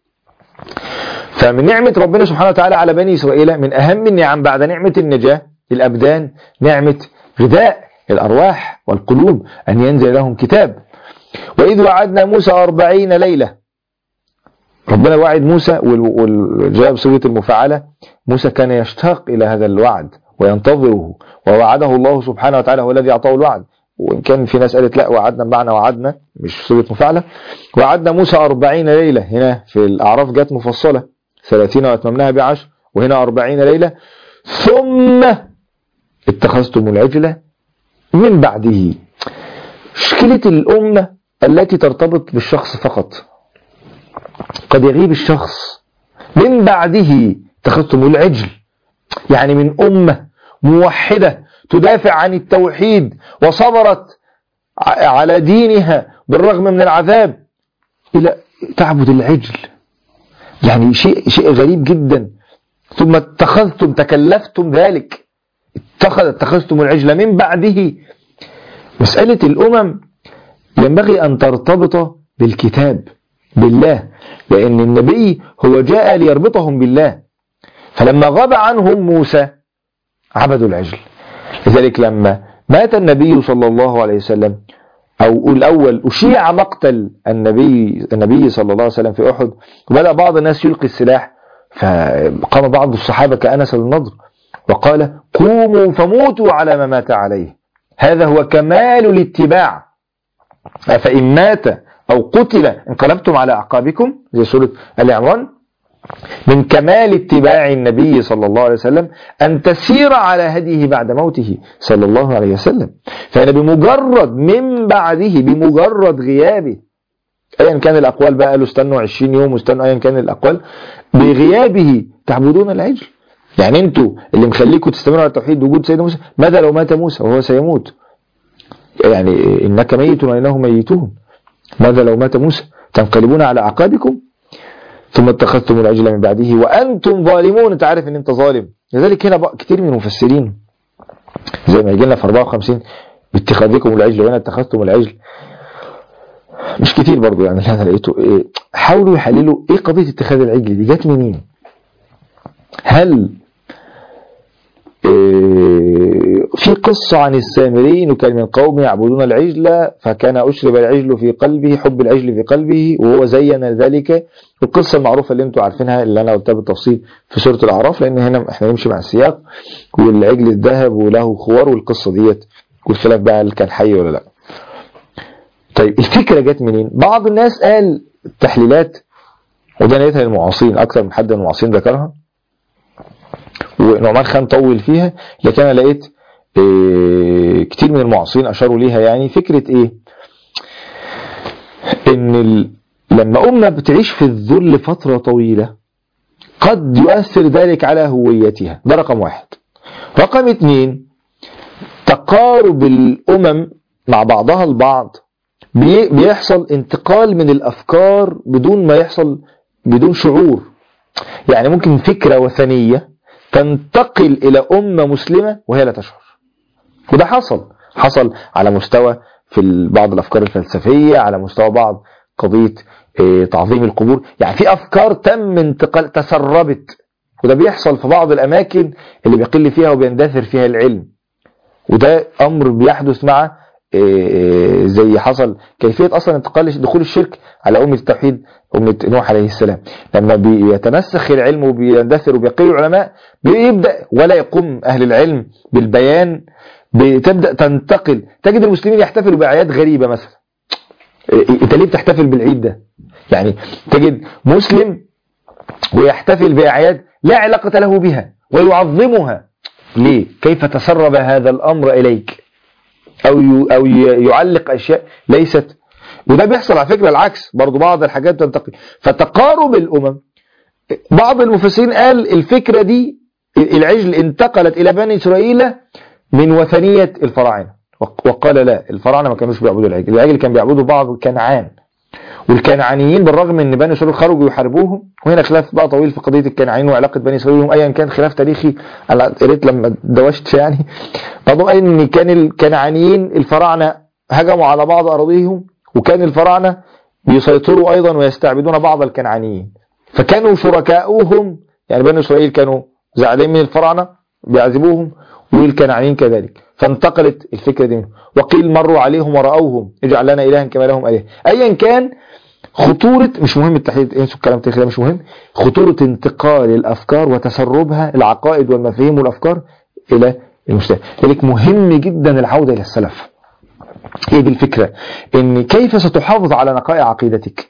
فمن نعمة ربنا سبحانه وتعالى على بني إسرائيل من أهم النعم بعد نعمة النجاة الأبدان نعمة غذاء الأرواح والقلوب أن ينزل لهم كتاب وإذ وعدنا موسى أربعين ليلة ربنا وعد موسى وجاء بصيغة المفاعلة موسى كان يشتاق إلى هذا الوعد وينتظره ووعده الله سبحانه وتعالى هو الذي أعطاه الوعد وإن كان في ناس قالت لا وعدنا بمعنى وعدنا مش صيغة مفاعلة وعدنا موسى أربعين ليلة هنا في الأعراف جت مفصلة ثلاثين وأتممناها بعشر وهنا أربعين ليلة ثم اتخذتم العجلة من بعده مشكلة الأمة التي ترتبط بالشخص فقط قد يغيب الشخص من بعده اتخذتم العجل يعني من أمة موحدة تدافع عن التوحيد وصبرت على دينها بالرغم من العذاب إلى تعبد العجل يعني شيء شيء غريب جدا ثم اتخذتم تكلفتم ذلك اتخذ اتخذتم العجل من بعده مسألة الأمم ينبغي أن ترتبط بالكتاب بالله لأن النبي هو جاء ليربطهم بالله فلما غاب عنهم موسى عبدوا العجل لذلك لما مات النبي صلى الله عليه وسلم أو الأول أشيع مقتل النبي النبي صلى الله عليه وسلم في أحد وبدأ بعض الناس يلقي السلاح فقام بعض الصحابة كأنس النضر وقال قوموا فموتوا على ما مات عليه هذا هو كمال الاتباع فإن مات أو قتل انقلبتم على أعقابكم زي سورة آل عمران من كمال اتباع النبي صلى الله عليه وسلم أن تسير على هديه بعد موته صلى الله عليه وسلم فأنا بمجرد من بعده بمجرد غيابه أيا كان الأقوال بقى قالوا استنوا 20 يوم واستنوا أيا كان الأقوال بغيابه تعبدون العجل يعني انتوا اللي مخليكم تستمروا على التوحيد وجود سيدنا موسى ماذا لو مات موسى وهو سيموت يعني إنك ميت وإنهم ميتون ماذا لو مات موسى تنقلبون على أعقابكم ثم اتخذتم العجل من بعده وأنتم ظالمون أنت عارف أن أنت ظالم لذلك هنا بقى كتير من المفسرين زي ما يجي لنا في 54 باتخاذكم العجل وهنا اتخذتم العجل مش كتير برضو يعني اللي انا لقيته إيه حاولوا يحللوا ايه قضيه اتخاذ العجل دي جت منين هل إيه في قصة عن السامري انه كان من قوم يعبدون العجل فكان أشرب العجل في قلبه حب العجل في قلبه وهو زين ذلك القصة المعروفة اللي انتم عارفينها اللي انا قلتها بالتفصيل في سورة الأعراف لأن هنا احنا نمشي مع السياق والعجل الذهب وله خوار والقصة ديت والخلاف بقى هل كان حي ولا لا طيب الفكرة جت منين بعض الناس قال التحليلات وده نيتها للمعاصرين أكثر من حد من المعاصرين ذكرها ونعمان خان طول فيها لكن أنا لقيت إيه كتير من المعاصرين أشاروا ليها يعني فكرة إيه إن ال... لما أمة بتعيش في الذل فترة طويلة قد يؤثر ذلك على هويتها ده رقم واحد رقم اتنين تقارب الأمم مع بعضها البعض بيحصل انتقال من الأفكار بدون ما يحصل بدون شعور يعني ممكن فكرة وثنية تنتقل إلى أمة مسلمة وهي لا تشعر وده حصل حصل على مستوى في بعض الأفكار الفلسفية على مستوى بعض قضية تعظيم القبور يعني في أفكار تم انتقال تسربت وده بيحصل في بعض الأماكن اللي بيقل فيها وبيندثر فيها العلم وده أمر بيحدث مع زي حصل كيفية أصلا انتقال دخول الشرك على أمة التوحيد أمة نوح عليه السلام لما بيتنسخ العلم وبيندثر وبيقل العلماء بيبدأ ولا يقوم أهل العلم بالبيان بتبدأ تنتقل تجد المسلمين يحتفلوا بأعياد غريبة مثلا انت ليه بتحتفل بالعيد ده يعني تجد مسلم ويحتفل بأعياد لا علاقة له بها ويعظمها ليه كيف تسرب هذا الأمر إليك أو أو يعلق أشياء ليست وده بيحصل على فكرة العكس برضو بعض الحاجات تنتقل فتقارب الأمم بعض المفسرين قال الفكرة دي العجل انتقلت إلى بني إسرائيل من وثنية الفراعنة وقال لا الفراعنة ما كانوش بيعبدوا العجل العجل كان بيعبدوا بعض كنعان والكنعانيين بالرغم ان بني اسرائيل خرجوا يحاربوهم وهنا خلاف بقى طويل في قضيه الكنعانيين وعلاقه بني اسرائيل بهم ايا كان خلاف تاريخي انا قريت لما دوشت يعني بعضهم قال ان كان الكنعانيين الفراعنه هجموا على بعض اراضيهم وكان الفراعنه بيسيطروا ايضا ويستعبدون بعض الكنعانيين فكانوا شركاؤهم يعني بني اسرائيل كانوا زعلانين من الفراعنه بيعذبوهم والكنعانيين كذلك فانتقلت الفكرة دي منه وقيل مروا عليهم ورأوهم اجعل لنا إلها كما لهم إله أيا كان خطورة مش مهم التحديد انسوا الكلام التاريخي ده مش مهم خطورة انتقال الأفكار وتسربها العقائد والمفاهيم والأفكار إلى المجتمع لذلك مهم جدا العودة إلى السلف هي دي الفكرة ان كيف ستحافظ على نقاء عقيدتك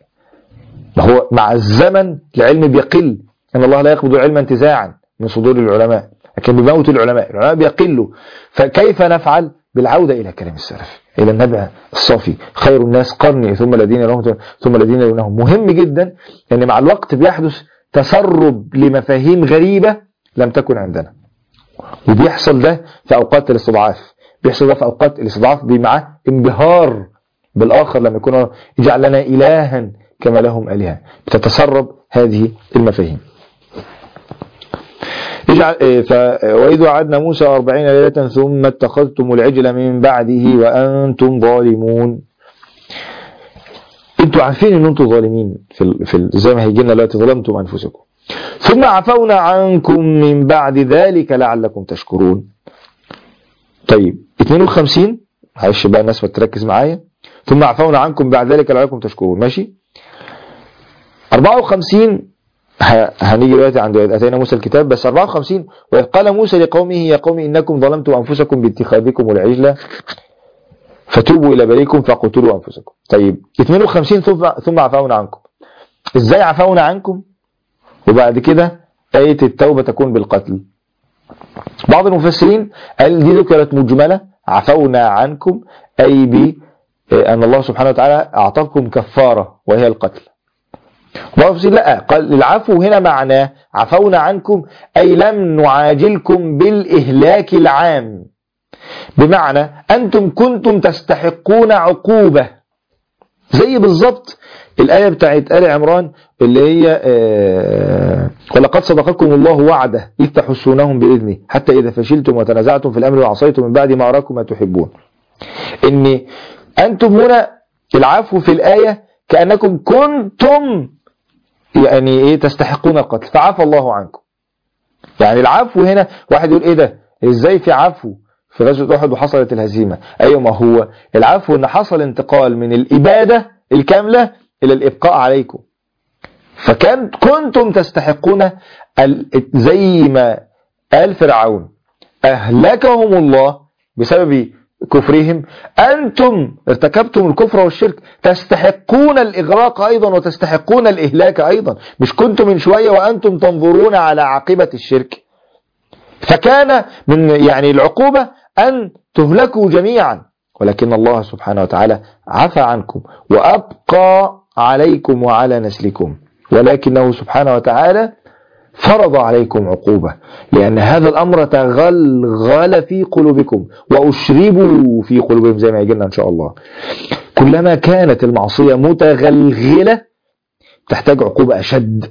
هو مع الزمن العلم بيقل ان الله لا يقبض العلم انتزاعا من صدور العلماء لكن بموت العلماء العلماء بيقلوا فكيف نفعل بالعودة إلى كلام السلف إلى النبع الصافي خير الناس قرني ثم الذين لهم ثم الذين يلونهم مهم جدا أن مع الوقت بيحدث تسرب لمفاهيم غريبة لم تكن عندنا وبيحصل ده في أوقات الاستضعاف بيحصل ده في أوقات الاستضعاف مع انبهار بالآخر لما يكون اجعل لنا إلها كما لهم آلهة بتتسرب هذه المفاهيم اجعل ف... وإذ وعدنا موسى أربعين ليلة ثم اتخذتم العجل من بعده وأنتم ظالمون انتوا عارفين ان انتوا ظالمين في, ال... في ال... زي ما هيجي لنا دلوقتي ظلمتم أنفسكم ثم عفونا عنكم من بعد ذلك لعلكم تشكرون طيب 52 معلش بقى الناس ما تركز معايا ثم عفونا عنكم بعد ذلك لعلكم تشكرون ماشي 54 هنيجي دلوقتي عند اتينا موسى الكتاب بس 54 واذ قال موسى لقومه يا قوم انكم ظلمتم انفسكم باتخاذكم العجله فتوبوا الى بريكم فاقتلوا انفسكم طيب 52 ثم ثم عفونا عنكم ازاي عفونا عنكم وبعد كده آية التوبة تكون بالقتل بعض المفسرين قال دي ذكرت مجملة عفونا عنكم أي ب أن الله سبحانه وتعالى أعطاكم كفارة وهي القتل بعض المفسرين لا قال العفو هنا معناه عفونا عنكم أي لم نعاجلكم بالإهلاك العام بمعنى أنتم كنتم تستحقون عقوبة زي بالظبط الآية بتاعت آل عمران اللي هي آه ولقد صدقكم الله وعده إذ تحسونهم بإذنه حتى إذا فشلتم وتنازعتم في الأمر وعصيتم من بعد ما أراكم ما تحبون إن أنتم هنا العفو في الآية كأنكم كنتم يعني إيه تستحقون القتل فعفى الله عنكم يعني العفو هنا واحد يقول إيه ده إزاي في عفو في غزوة أحد وحصلت الهزيمة أيوة ما هو العفو أن حصل انتقال من الإبادة الكاملة إلى الإبقاء عليكم فكان كنتم تستحقون زي ما قال فرعون أهلكهم الله بسبب كفرهم أنتم ارتكبتم الكفر والشرك تستحقون الإغراق أيضا وتستحقون الإهلاك أيضا مش كنتم من شوية وأنتم تنظرون على عاقبة الشرك فكان من يعني العقوبة أن تهلكوا جميعا ولكن الله سبحانه وتعالى عفى عنكم وأبقى عليكم وعلى نسلكم ولكنه سبحانه وتعالى فرض عليكم عقوبة لأن هذا الأمر تغلغل في قلوبكم وأشربوا في قلوبهم زي ما يجينا إن شاء الله كلما كانت المعصية متغلغلة تحتاج عقوبة أشد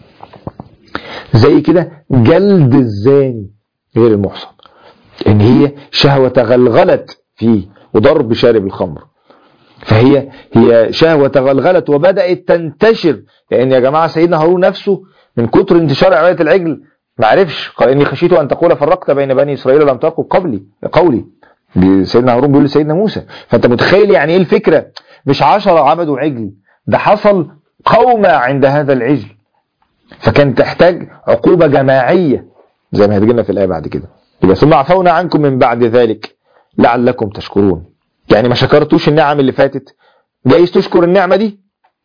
زي كده جلد الزاني غير المحصن إن هي شهوة تغلغلت فيه وضرب شارب الخمر فهي هي شهوة تغلغلت وبدأت تنتشر لأن يا جماعة سيدنا هارون نفسه من كتر انتشار عبادة العجل ما عرفش قال إني خشيت أن تقول فرقت بين بني إسرائيل لم تقل قبلي قولي سيدنا هارون بيقول لسيدنا موسى فأنت متخيل يعني إيه الفكرة مش عشرة عبدوا عجل ده حصل قومة عند هذا العجل فكان تحتاج عقوبة جماعية زي ما هتجينا في الآية بعد كده يبقى ثم عفونا عنكم من بعد ذلك لعلكم تشكرون يعني ما شكرتوش النعم اللي فاتت جايز تشكر النعمة دي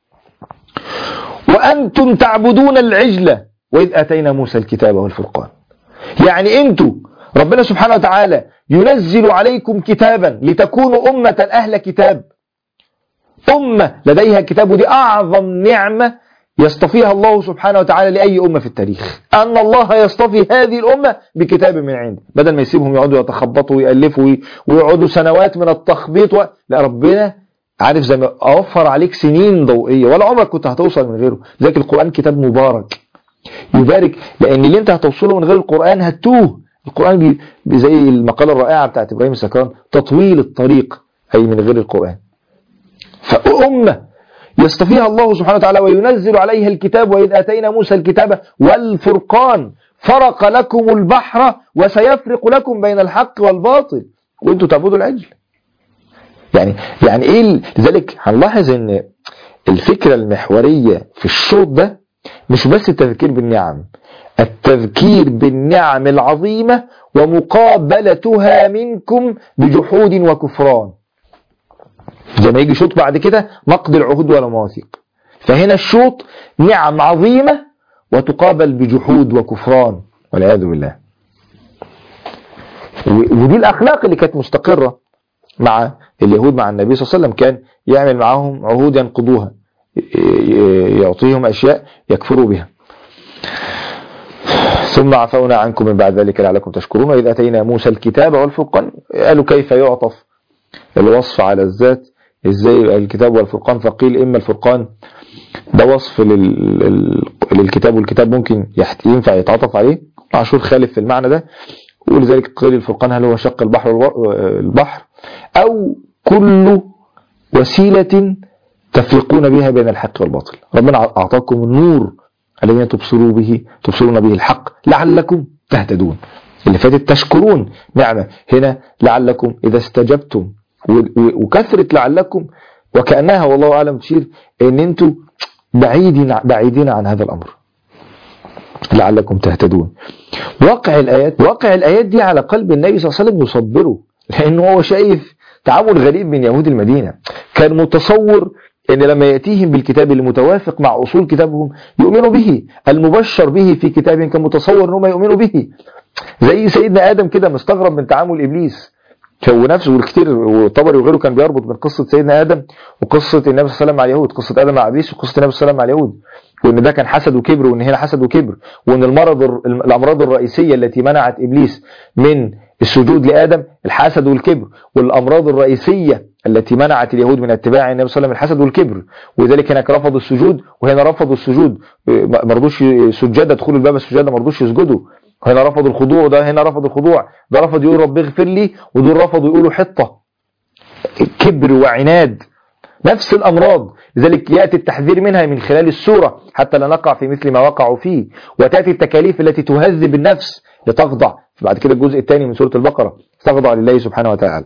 وأنتم تعبدون العجلة وإذ أتينا موسى الكتاب والفرقان يعني أنتم ربنا سبحانه وتعالى ينزل عليكم كتابا لتكونوا أمة أهل كتاب أمة لديها كتاب ودي أعظم نعمة يصطفيها الله سبحانه وتعالى لأي أمة في التاريخ أن الله يصطفي هذه الأمة بكتاب من عنده بدل ما يسيبهم يقعدوا يتخبطوا ويألفوا ويقعدوا سنوات من التخبيط و... لا ربنا عارف زي ما أوفر عليك سنين ضوئية ولا عمرك كنت هتوصل من غيره ذلك القرآن كتاب مبارك يبارك لأن اللي أنت هتوصله من غير القرآن هتوه القرآن بي... زي المقالة الرائعة بتاعت إبراهيم السكران تطويل الطريق أي من غير القرآن فأمة يصطفيها الله سبحانه وتعالى وينزل عليها الكتاب وإذ أتينا موسى الكتاب والفرقان فرق لكم البحر وسيفرق لكم بين الحق والباطل وانتم تعبدوا العجل يعني يعني ايه لذلك هنلاحظ ان الفكرة المحورية في الشوط ده مش بس التذكير بالنعم التذكير بالنعم العظيمة ومقابلتها منكم بجحود وكفران زي ما يجي شوط بعد كده نقد العهود والمواثيق فهنا الشوط نعم عظيمة وتقابل بجحود وكفران والعياذ بالله ودي الأخلاق اللي كانت مستقرة مع اليهود مع النبي صلى الله عليه وسلم كان يعمل معهم عهود ينقضوها يعطيهم أشياء يكفروا بها ثم عفونا عنكم من بعد ذلك لعلكم تشكرون وإذا أتينا موسى الكتاب والفرقان قالوا كيف يعطف الوصف على الذات ازاي الكتاب والفرقان فقيل اما الفرقان ده وصف لل... للكتاب والكتاب ممكن يحت... ينفع يتعاطف عليه عاشور خالف في المعنى ده ولذلك قيل الفرقان هل هو شق البحر البحر او كل وسيلة تفرقون بها بين الحق والباطل ربنا اعطاكم النور الذين تبصروا به تبصرون به الحق لعلكم تهتدون اللي فاتت تشكرون نعمة هنا لعلكم إذا استجبتم وكثرة لعلكم وكأنها والله أعلم تشير ان انتوا بعيدين بعيدين عن هذا الأمر لعلكم تهتدون واقع الآيات واقع الآيات دي على قلب النبي صلى الله عليه وسلم يصبره لأنه هو شايف تعامل غريب من يهود المدينة كان متصور ان لما ياتيهم بالكتاب المتوافق مع اصول كتابهم يؤمنوا به المبشر به في كتابهم كان متصور ان هم يؤمنوا به زي سيدنا ادم كده مستغرب من تعامل ابليس هو نفسه والكتير والطبري وغيره كان بيربط بين قصه سيدنا ادم وقصه النبي صلى الله عليه وسلم مع اليهود قصه ادم مع ابليس وقصه النبي صلى الله عليه وسلم مع اليهود وان ده كان حسد وكبر وان هنا حسد وكبر وان المرض الامراض الرئيسيه التي منعت ابليس من السجود لادم الحسد والكبر والامراض الرئيسيه التي منعت اليهود من اتباع النبي صلى الله عليه وسلم الحسد والكبر ولذلك هناك رفضوا السجود وهنا رفضوا السجود ما رضوش سجاده دخول الباب السجاده ما رضوش يسجدوا هنا رفضوا الخضوع ده هنا رفض الخضوع ده رفض يقول رب اغفر لي ودول رفضوا يقولوا حطه كبر وعناد نفس الامراض لذلك ياتي التحذير منها من خلال السوره حتى لا نقع في مثل ما وقعوا فيه وتاتي التكاليف التي تهذب النفس لتخضع بعد كده الجزء الثاني من سوره البقره تخضع لله سبحانه وتعالى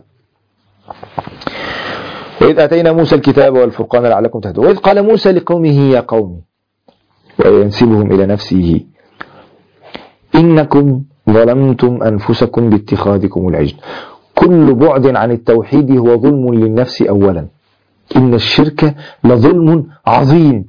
وإذ آتينا موسى الكتاب والفرقان لعلكم تهتدون وإذ قال موسى لقومه يا قوم وينسبهم إلى نفسه إنكم ظلمتم أنفسكم باتخاذكم العجل كل بعد عن التوحيد هو ظلم للنفس أولا إن الشرك لظلم عظيم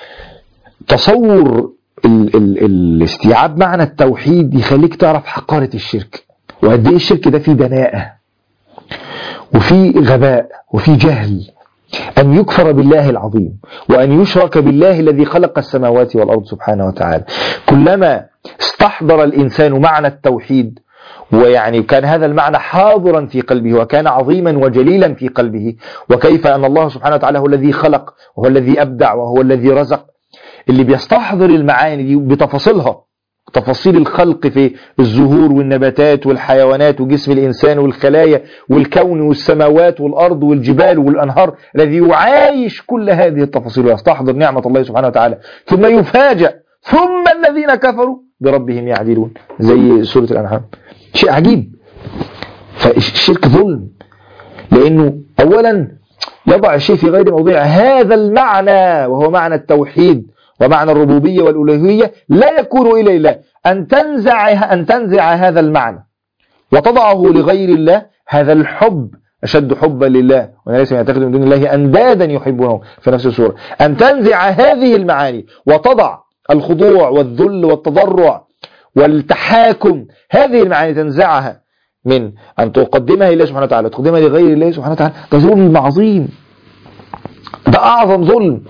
تصور ال ال الاستيعاب معنى التوحيد يخليك تعرف حقارة الشرك وقد ايه الشرك ده فيه دناءة وفي غباء وفي جهل أن يكفر بالله العظيم وأن يشرك بالله الذي خلق السماوات والأرض سبحانه وتعالى كلما استحضر الإنسان معنى التوحيد ويعني كان هذا المعنى حاضرا في قلبه وكان عظيما وجليلا في قلبه وكيف أن الله سبحانه وتعالى هو الذي خلق وهو الذي أبدع وهو الذي رزق اللي بيستحضر المعاني دي بتفاصيلها تفاصيل الخلق في الزهور والنباتات والحيوانات وجسم الإنسان والخلايا والكون والسماوات والأرض والجبال والأنهار الذي يعايش كل هذه التفاصيل ويستحضر نعمة الله سبحانه وتعالى ثم يفاجأ ثم الذين كفروا بربهم يعدلون زي سورة الأنعام شيء عجيب فالشرك ظلم لأنه أولا يضع الشيء في غير موضعه هذا المعنى وهو معنى التوحيد ومعنى الربوبية والألوهية لا يكون إلا لله أن تنزع أن تنزع هذا المعنى وتضعه لغير الله هذا الحب أشد حبا لله وأنا ليس يعتقد من دون الله أندادا يحبونه في نفس السورة أن تنزع هذه المعاني وتضع الخضوع والذل والتضرع والتحاكم هذه المعاني تنزعها من أن تقدمها لله سبحانه وتعالى تقدمها لغير الله سبحانه وتعالى ده ظلم عظيم ده أعظم ظلم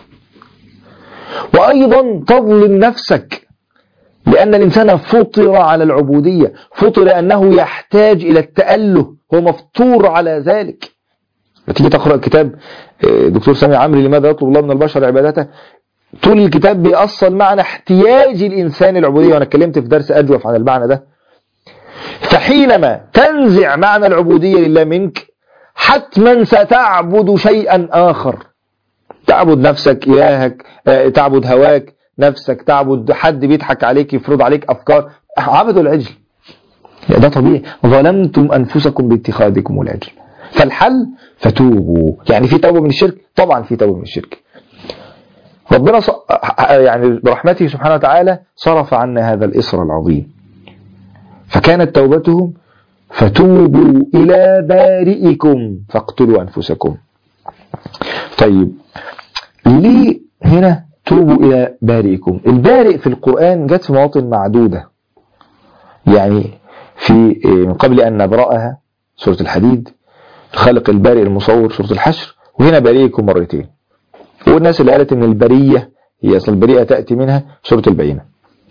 وأيضا تظلم نفسك لأن الإنسان فطر على العبودية فطر أنه يحتاج إلى التأله هو مفطور على ذلك تيجي تقرأ كتاب دكتور سامي عمري لماذا يطلب الله من البشر عبادته طول الكتاب بيأصل معنى احتياج الإنسان العبودية وأنا اتكلمت في درس أجوف عن المعنى ده فحينما تنزع معنى العبودية لله منك حتما ستعبد شيئا آخر تعبد نفسك إلهك تعبد هواك نفسك تعبد حد بيضحك عليك يفرض عليك أفكار عبدوا العجل ده طبيعي ظلمتم أنفسكم باتخاذكم العجل فالحل فتوبوا يعني في توبة من الشرك طبعا في توبة من الشرك ربنا ص... يعني برحمته سبحانه وتعالى صرف عنا هذا الإسر العظيم فكانت توبتهم فتوبوا إلى بارئكم فاقتلوا أنفسكم طيب ليه هنا توبوا إلى بارئكم البارئ في القرآن جت في مواطن معدودة يعني في من قبل أن نبرأها سورة الحديد خلق البارئ المصور سورة الحشر وهنا بارئكم مرتين والناس اللي قالت ان البرية هي اصل البريئة تأتي منها سورة البينة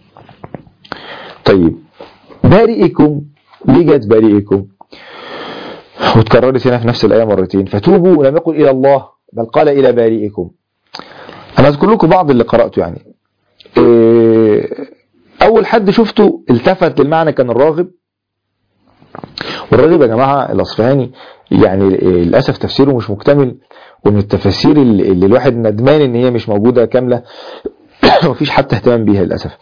طيب بارئكم ليه جت بارئكم وتكررت هنا في نفس الآية مرتين فتوبوا لم يقل إلى الله بل قال إلى بارئكم أنا أذكر لكم بعض اللي قرأته يعني أول حد شفته التفت للمعنى كان الراغب والراغب يا جماعة الأصفهاني يعني للأسف تفسيره مش مكتمل ومن التفاسير اللي الواحد ندمان ان هي مش موجودة كاملة ومفيش حتى اهتمام بيها للأسف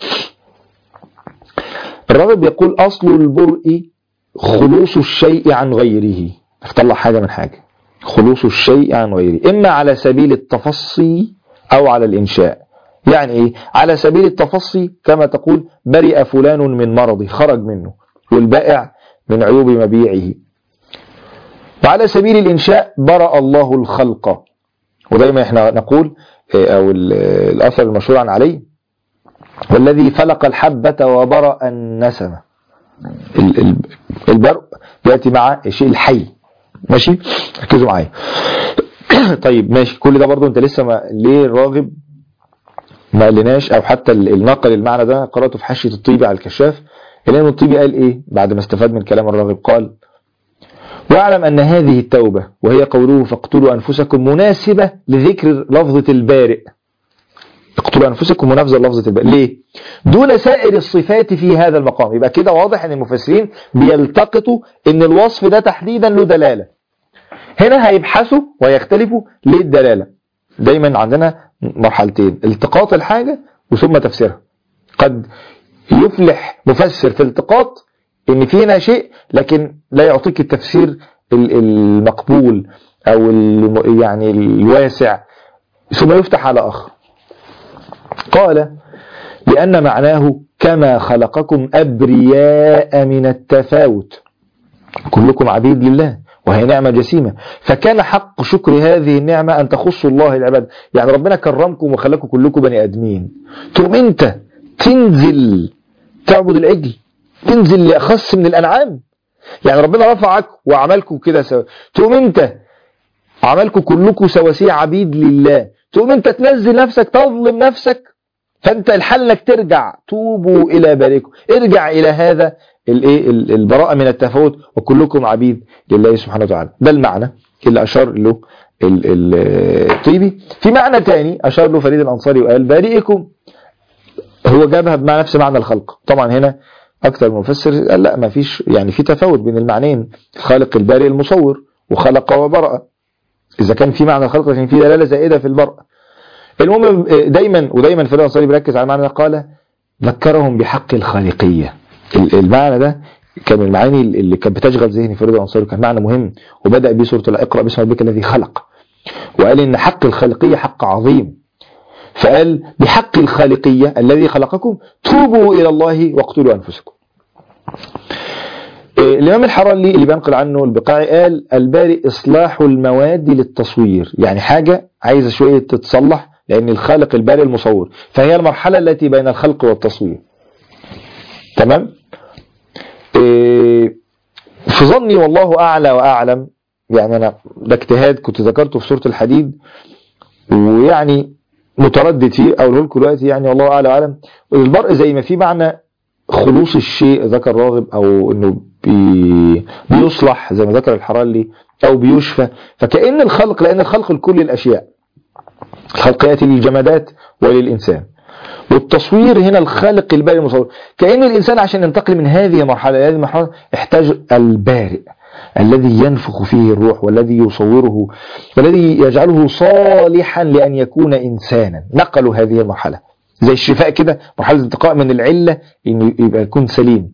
الراغب يقول أصل البرء خلوص الشيء عن غيره تطلع حاجة من حاجة خلوص الشيء عن غيره إما على سبيل التفصي أو على الإنشاء يعني إيه على سبيل التفصي كما تقول برئ فلان من مرضه خرج منه والبائع من عيوب مبيعه وعلى سبيل الإنشاء برأ الله الخلق ودايما احنا نقول آه، او ال- آه، الاثر المشهور عن علي والذي فلق الحبة وبرأ النسمة ال- ال- البرء يأتي مع الشيء الحي ماشي ركزوا معايا طيب ماشي كل ده برضو انت لسه ما ليه الراغب ما قالناش او حتى ال- النقل المعنى ده قراته في حاشيه الطيبي على الكشاف الامام الطيبي قال ايه بعد ما استفاد من كلام الراغب قال واعلم ان هذه التوبه وهي قوله فاقتلوا انفسكم مناسبه لذكر لفظه البارئ اقتلوا انفسكم منافسه لفظه البارئ ليه دون سائر الصفات في هذا المقام يبقى كده واضح ان المفسرين بيلتقطوا ان الوصف ده تحديدا له دلاله هنا هيبحثوا ويختلفوا ليه الدلاله دايما عندنا مرحلتين التقاط الحاجه وثم تفسيرها قد يفلح مفسر في التقاط ان في هنا شيء لكن لا يعطيك التفسير ال- المقبول او الم- يعني الواسع ثم يفتح على اخر قال لان معناه كما خلقكم ابرياء من التفاوت كلكم عبيد لله وهي نعمة جسيمة فكان حق شكر هذه النعمة أن تخص الله العباد يعني ربنا كرمكم وخلاكم كلكم بني آدمين تقوم أنت تنزل تعبد العجل تنزل لأخص من الأنعام يعني ربنا رفعك وعملكم كده سوا تقوم أنت عملكم كلكم سواسية عبيد لله تقوم أنت تنزل نفسك تظلم نفسك فأنت الحل انك ترجع توبوا إلى بارئكم ارجع إلى هذا الايه ال- البراءة من التفاوت وكلكم عبيد لله سبحانه وتعالى ده المعنى اللي أشار له ال- ال- الطيبي في معنى تاني أشار له فريد الأنصاري وقال بارئكم هو جابها بمعنى نفس معنى الخلق طبعا هنا أكثر من مفسر قال لا ما فيش يعني في تفاوت بين المعنيين الخالق البارئ المصور وخلق وبرأ إذا كان في معنى الخلق لكن في دلالة زائدة في البرء المهم دايما ودايما فريد الأنصاري بيركز على المعنى ده قال ذكرهم بحق الخالقية ال- المعنى ده كان من المعاني اللي كانت بتشغل ذهني فريد الأنصاري كان معنى مهم وبدأ به سورة اقرأ باسم ربك الذي خلق وقال إن حق الخالقية حق عظيم فقال بحق الخالقية الذي خلقكم توبوا إلى الله واقتلوا أنفسكم إيه، الإمام الحراني اللي بينقل عنه البقاعي قال البارئ إصلاح المواد للتصوير يعني حاجة عايزة شوية تتصلح لأن الخالق البارئ المصور فهي المرحلة التي بين الخلق والتصوير تمام إيه، في ظني والله أعلى وأعلم يعني أنا ده اجتهاد كنت ذكرته في سورة الحديد ويعني متردد فيه أقوله لكم دلوقتي يعني والله أعلى وأعلم البرء زي ما في معنى خلوص الشيء ذكر راغب أو إنه بي بيصلح زي ما ذكر الحرالي أو بيشفى فكأن الخلق لأن الخلق لكل الأشياء الخلق يأتي للجمادات وللإنسان والتصوير هنا الخالق البارئ المصور كأن الإنسان عشان ينتقل من هذه المرحلة إلى هذه المرحلة احتاج البارئ الذي ينفخ فيه الروح والذي يصوره والذي يجعله صالحا لأن يكون إنسانا نقلوا هذه المرحلة زي الشفاء كده مرحلة الانتقاء من العلة إنه يبقى يكون سليم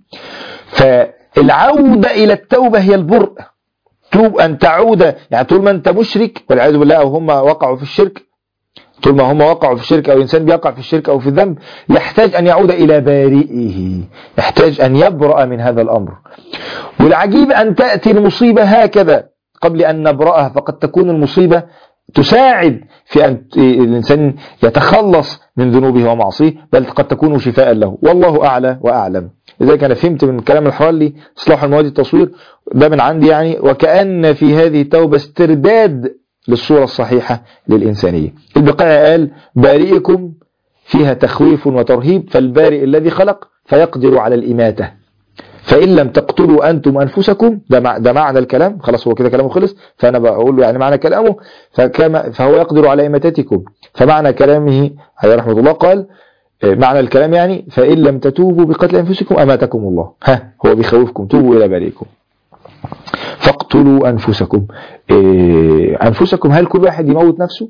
فالعودة إلى التوبة هي البرء توب أن تعود يعني طول ما أنت مشرك والعياذ بالله أو هم وقعوا في الشرك طول ما هم وقعوا في الشرك أو إنسان بيقع في الشرك أو في الذنب يحتاج أن يعود إلى بارئه يحتاج أن يبرأ من هذا الأمر والعجيب أن تأتي المصيبة هكذا قبل أن نبرأها فقد تكون المصيبة تساعد في أن الإنسان يتخلص من ذنوبه ومعصيه بل قد تكون شفاء له والله أعلى وأعلم لذلك أنا فهمت من كلام الحرالي إصلاح المواد التصوير ده من عندي يعني وكأن في هذه التوبة استرداد للصورة الصحيحة للإنسانية البقاء قال بارئكم فيها تخويف وترهيب فالبارئ الذي خلق فيقدر على الإماتة فإن لم تقتلوا أنتم أنفسكم ده, مع ده معنى الكلام خلاص هو كده كلامه خلص فأنا بقول له يعني معنى كلامه فكما فهو يقدر على إماتتكم فمعنى كلامه عليه رحمة الله قال معنى الكلام يعني فإن لم تتوبوا بقتل أنفسكم أماتكم الله ها هو بيخوفكم توبوا إلى بارئكم فاقتلوا أنفسكم إيه أنفسكم هل كل واحد يموت نفسه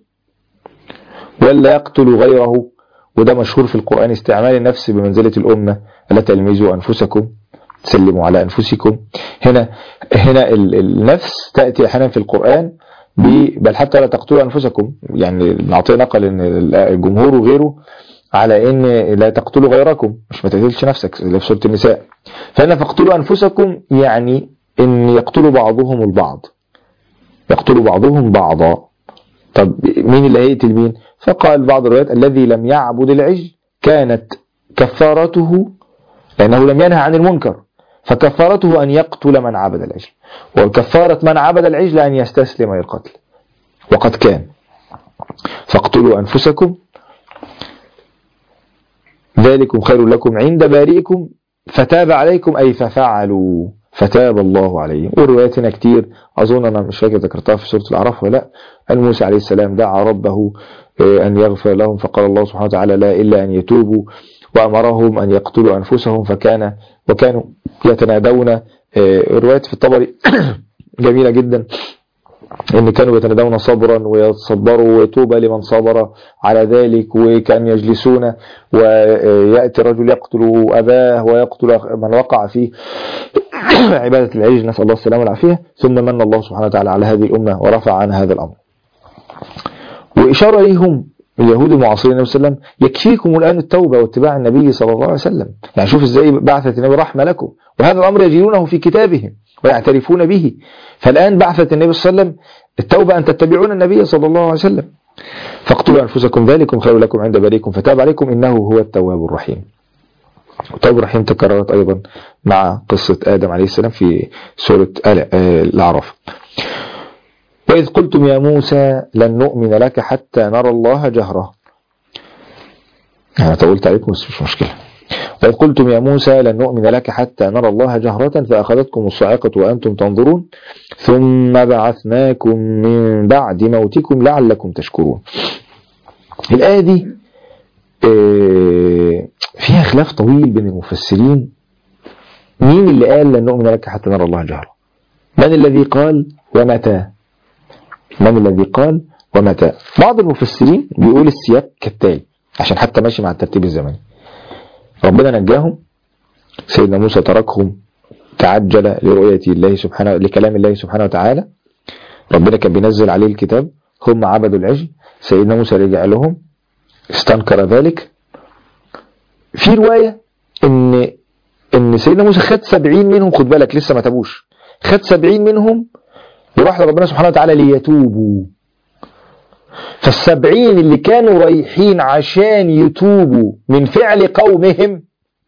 ولا يقتل غيره وده مشهور في القرآن استعمال النفس بمنزلة الأمة ألا تلمزوا أنفسكم سلموا على أنفسكم هنا هنا النفس تأتي أحيانا في القرآن بل حتى لا تقتلوا أنفسكم يعني ابن عطية نقل أن الجمهور وغيره على ان لا تقتلوا غيركم مش ما تقتلش نفسك اللي في سوره النساء فهنا فاقتلوا انفسكم يعني ان يقتلوا بعضهم البعض يقتلوا بعضهم بعضا طب مين اللي هيقتل مين فقال بعض الروايات الذي لم يعبد العجل كانت كفارته لأنه لم ينهى عن المنكر فكفارته أن يقتل من عبد العجل وكفارة من عبد العجل أن يستسلم للقتل وقد كان فاقتلوا أنفسكم ذلكم خير لكم عند بارئكم فتاب عليكم أي ففعلوا فتاب الله عليهم والروايات هنا كتير أظن أنا مش فاكر ذكرتها في سورة الأعراف ولا لا موسى عليه السلام دعا ربه أن يغفر لهم فقال الله سبحانه وتعالى لا إلا أن يتوبوا وأمرهم أن يقتلوا أنفسهم فكان وكانوا يتنادون الروايات في الطبري جميلة جدا ان كانوا يتنادون صبرا ويتصبروا ويتوب لمن صبر على ذلك وكان يجلسون وياتي الرجل يقتل اباه ويقتل من وقع في عباده العجل نسال الله السلامه والعافيه ثم من الله سبحانه وتعالى على هذه الامه ورفع عن هذا الامر. واشاره اليهم اليهود المعاصرين النبي صلى الله عليه وسلم يكفيكم الان التوبه واتباع النبي صلى الله عليه وسلم يعني شوف ازاي بعثت النبي رحمه لكم وهذا الامر يجدونه في كتابهم ويعترفون به فالآن بعثت النبي صلى الله عليه وسلم التوبة أن تتبعون النبي صلى الله عليه وسلم فاقتلوا أنفسكم ذلكم خير لكم عند بريكم فتاب عليكم إنه هو التواب الرحيم التواب الرحيم تكررت أيضا مع قصة آدم عليه السلام في سورة الأعراف وإذ قلتم يا موسى لن نؤمن لك حتى نرى الله جهرة أنا طولت عليكم بس مش مشكلة وإذ قلتم يا موسى لن نؤمن لك حتى نرى الله جهرة فأخذتكم الصاعقة وأنتم تنظرون ثم بعثناكم من بعد موتكم لعلكم تشكرون الآية دي فيها خلاف طويل بين المفسرين مين اللي قال لن نؤمن لك حتى نرى الله جهرة من الذي قال ومتى من الذي قال ومتى بعض المفسرين بيقول السياق كالتالي عشان حتى ماشي مع الترتيب الزمني ربنا نجاهم سيدنا موسى تركهم تعجل لرؤية الله سبحانه لكلام الله سبحانه وتعالى ربنا كان بينزل عليه الكتاب هم عبدوا العجل سيدنا موسى رجع لهم استنكر ذلك في رواية ان ان سيدنا موسى خد سبعين منهم خد بالك لسه ما تابوش خد سبعين منهم وراح لربنا سبحانه وتعالى ليتوبوا فالسبعين اللي كانوا رايحين عشان يتوبوا من فعل قومهم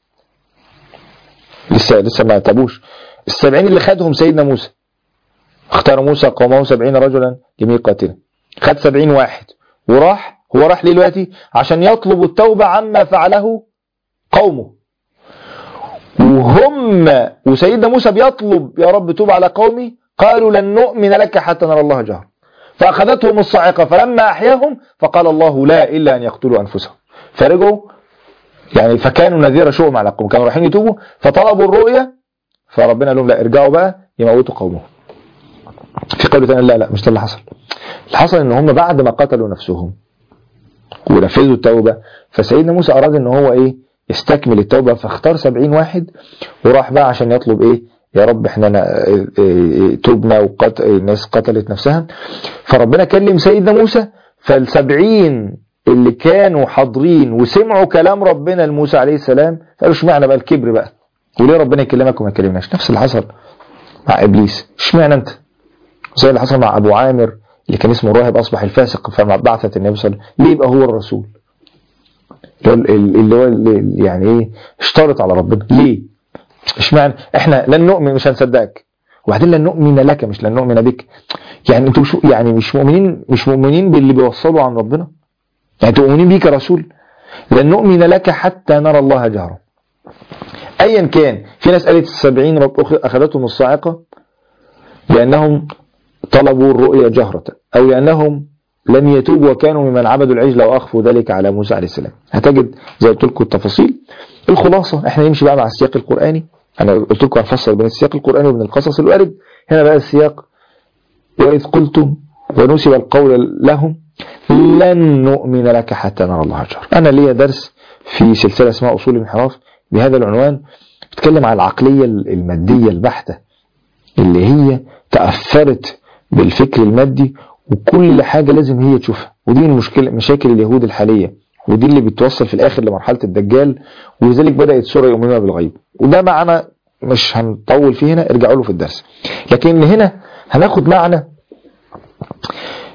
لسه لسه ما تابوش السبعين اللي خدهم سيدنا موسى اختار موسى قومه سبعين رجلا لميقاتنا خد سبعين واحد وراح هو راح ليه دلوقتي عشان يطلب التوبة عما فعله قومه وهم وسيدنا موسى بيطلب يا رب توب على قومي قالوا لن نؤمن لك حتى نرى الله جهر فأخذتهم الصاعقة فلما أحياهم فقال الله لا إلا أن يقتلوا أنفسهم فرجعوا يعني فكانوا نذير شؤم على قوم كانوا رايحين يتوبوا فطلبوا الرؤية فربنا قال لهم لا ارجعوا بقى يموتوا قومهم في قول ثاني لا لا مش ده اللي حصل اللي حصل ان هم بعد ما قتلوا نفسهم ونفذوا التوبة فسيدنا موسى أراد ان هو ايه يستكمل التوبة فاختار سبعين واحد وراح بقى عشان يطلب ايه يا رب احنا تبنا وقت الناس قتلت نفسها فربنا كلم سيدنا موسى فالسبعين اللي كانوا حاضرين وسمعوا كلام ربنا لموسى عليه السلام قالوا اشمعنى بقى الكبر بقى وليه ربنا يكلمك وما يكلمناش نفس اللي حصل مع ابليس اشمعنى انت زي اللي حصل مع ابو عامر اللي كان اسمه راهب اصبح الفاسق فما بعثت النبي صلى الله عليه وسلم ليه يبقى هو الرسول اللي هو اللي يعني ايه اشترط على ربنا ليه اشمعنى احنا لن نؤمن مش هنصدقك وبعدين لن نؤمن لك مش لن نؤمن بك يعني انتوا مش يعني مش مؤمنين مش مؤمنين باللي بيوصلوا عن ربنا يعني انتوا مؤمنين بيك يا رسول لن نؤمن لك حتى نرى الله جهرا ايا كان في ناس قالت السبعين رب اخذتهم الصاعقه لانهم طلبوا الرؤيا جهرة او لانهم لم يتوبوا وكانوا ممن عبدوا العجل واخفوا ذلك على موسى عليه السلام هتجد زي قلت لكم التفاصيل الخلاصة احنا نمشي بقى مع السياق القرآني انا قلت لكم هنفصل بين السياق القرآني وبين القصص الوارد هنا بقى السياق وإذ قلتم ونسب القول لهم لن نؤمن لك حتى نرى الله جهر انا ليا درس في سلسلة اسمها اصول الانحراف بهذا العنوان بتكلم على العقلية المادية البحتة اللي هي تأثرت بالفكر المادي وكل حاجة لازم هي تشوفها ودي المشكلة مشاكل اليهود الحالية ودي اللي بتوصل في الاخر لمرحله الدجال ولذلك بدات سوره يؤمنون بالغيب وده معنى مش هنطول فيه هنا ارجعوا له في الدرس لكن هنا هناخد معنى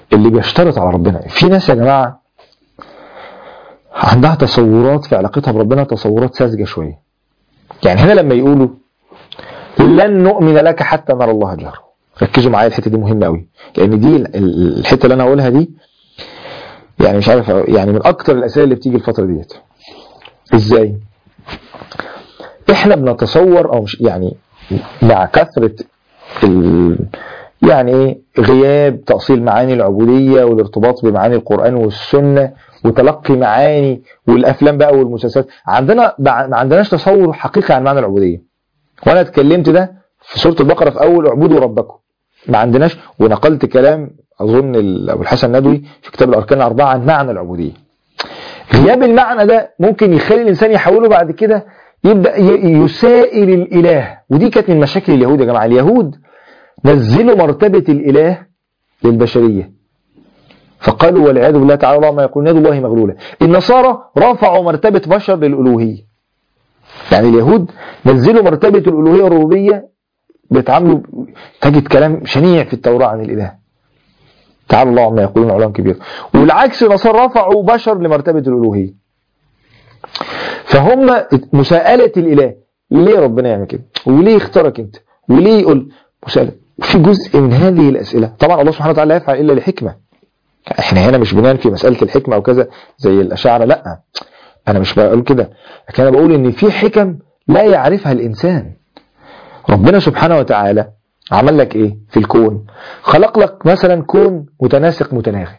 اللي بيشترط على ربنا في ناس يا جماعة عندها تصورات في علاقتها بربنا تصورات ساذجة شوية يعني هنا لما يقولوا لن نؤمن لك حتى نرى الله جهرا ركزوا معايا الحته دي مهمه قوي لان دي ال- ال- الحته اللي انا هقولها دي يعني مش عارف يعني من اكتر الاسئله اللي بتيجي الفتره ديت ازاي احنا بنتصور او مش يعني مع كثره ال يعني ايه غياب تأصيل معاني العبودية والارتباط بمعاني القرآن والسنة وتلقي معاني والأفلام بقى والمسلسلات عندنا ما عندناش تصور حقيقي عن معنى العبودية وأنا اتكلمت ده في سورة البقرة في أول اعبدوا ربكم ما عندناش ونقلت كلام أظن ال- أبو الحسن الندوي في كتاب الأركان الأربعة عن معنى العبودية غياب المعنى ده ممكن يخلي الإنسان يحوله بعد كده يبدأ ي- يسائل الإله ودي كانت من مشاكل اليهود يا جماعة اليهود نزلوا مرتبة الإله للبشرية فقالوا والعياذ بالله تعالى الله ما يقول يد الله مغلولة النصارى رفعوا مرتبة بشر للألوهية يعني اليهود نزلوا مرتبة الألوهية والربوبية بيتعاملوا تجد كلام شنيع في التوراة عن الإله تعالى الله عما يقولون علام كبير والعكس النصارى رفعوا بشر لمرتبة الألوهية فهم مساءلة الإله ليه ربنا يعمل كده وليه اختارك انت وليه يقول مسألة في جزء من هذه الأسئلة طبعا الله سبحانه وتعالى لا يفعل إلا لحكمة احنا هنا مش بننفي مسألة الحكمة أو كذا زي الأشاعرة لا أنا مش بقول كده لكن أنا بقول إن في حكم لا يعرفها الإنسان ربنا سبحانه وتعالى عمل لك إيه في الكون خلق لك مثلا كون متناسق متناغم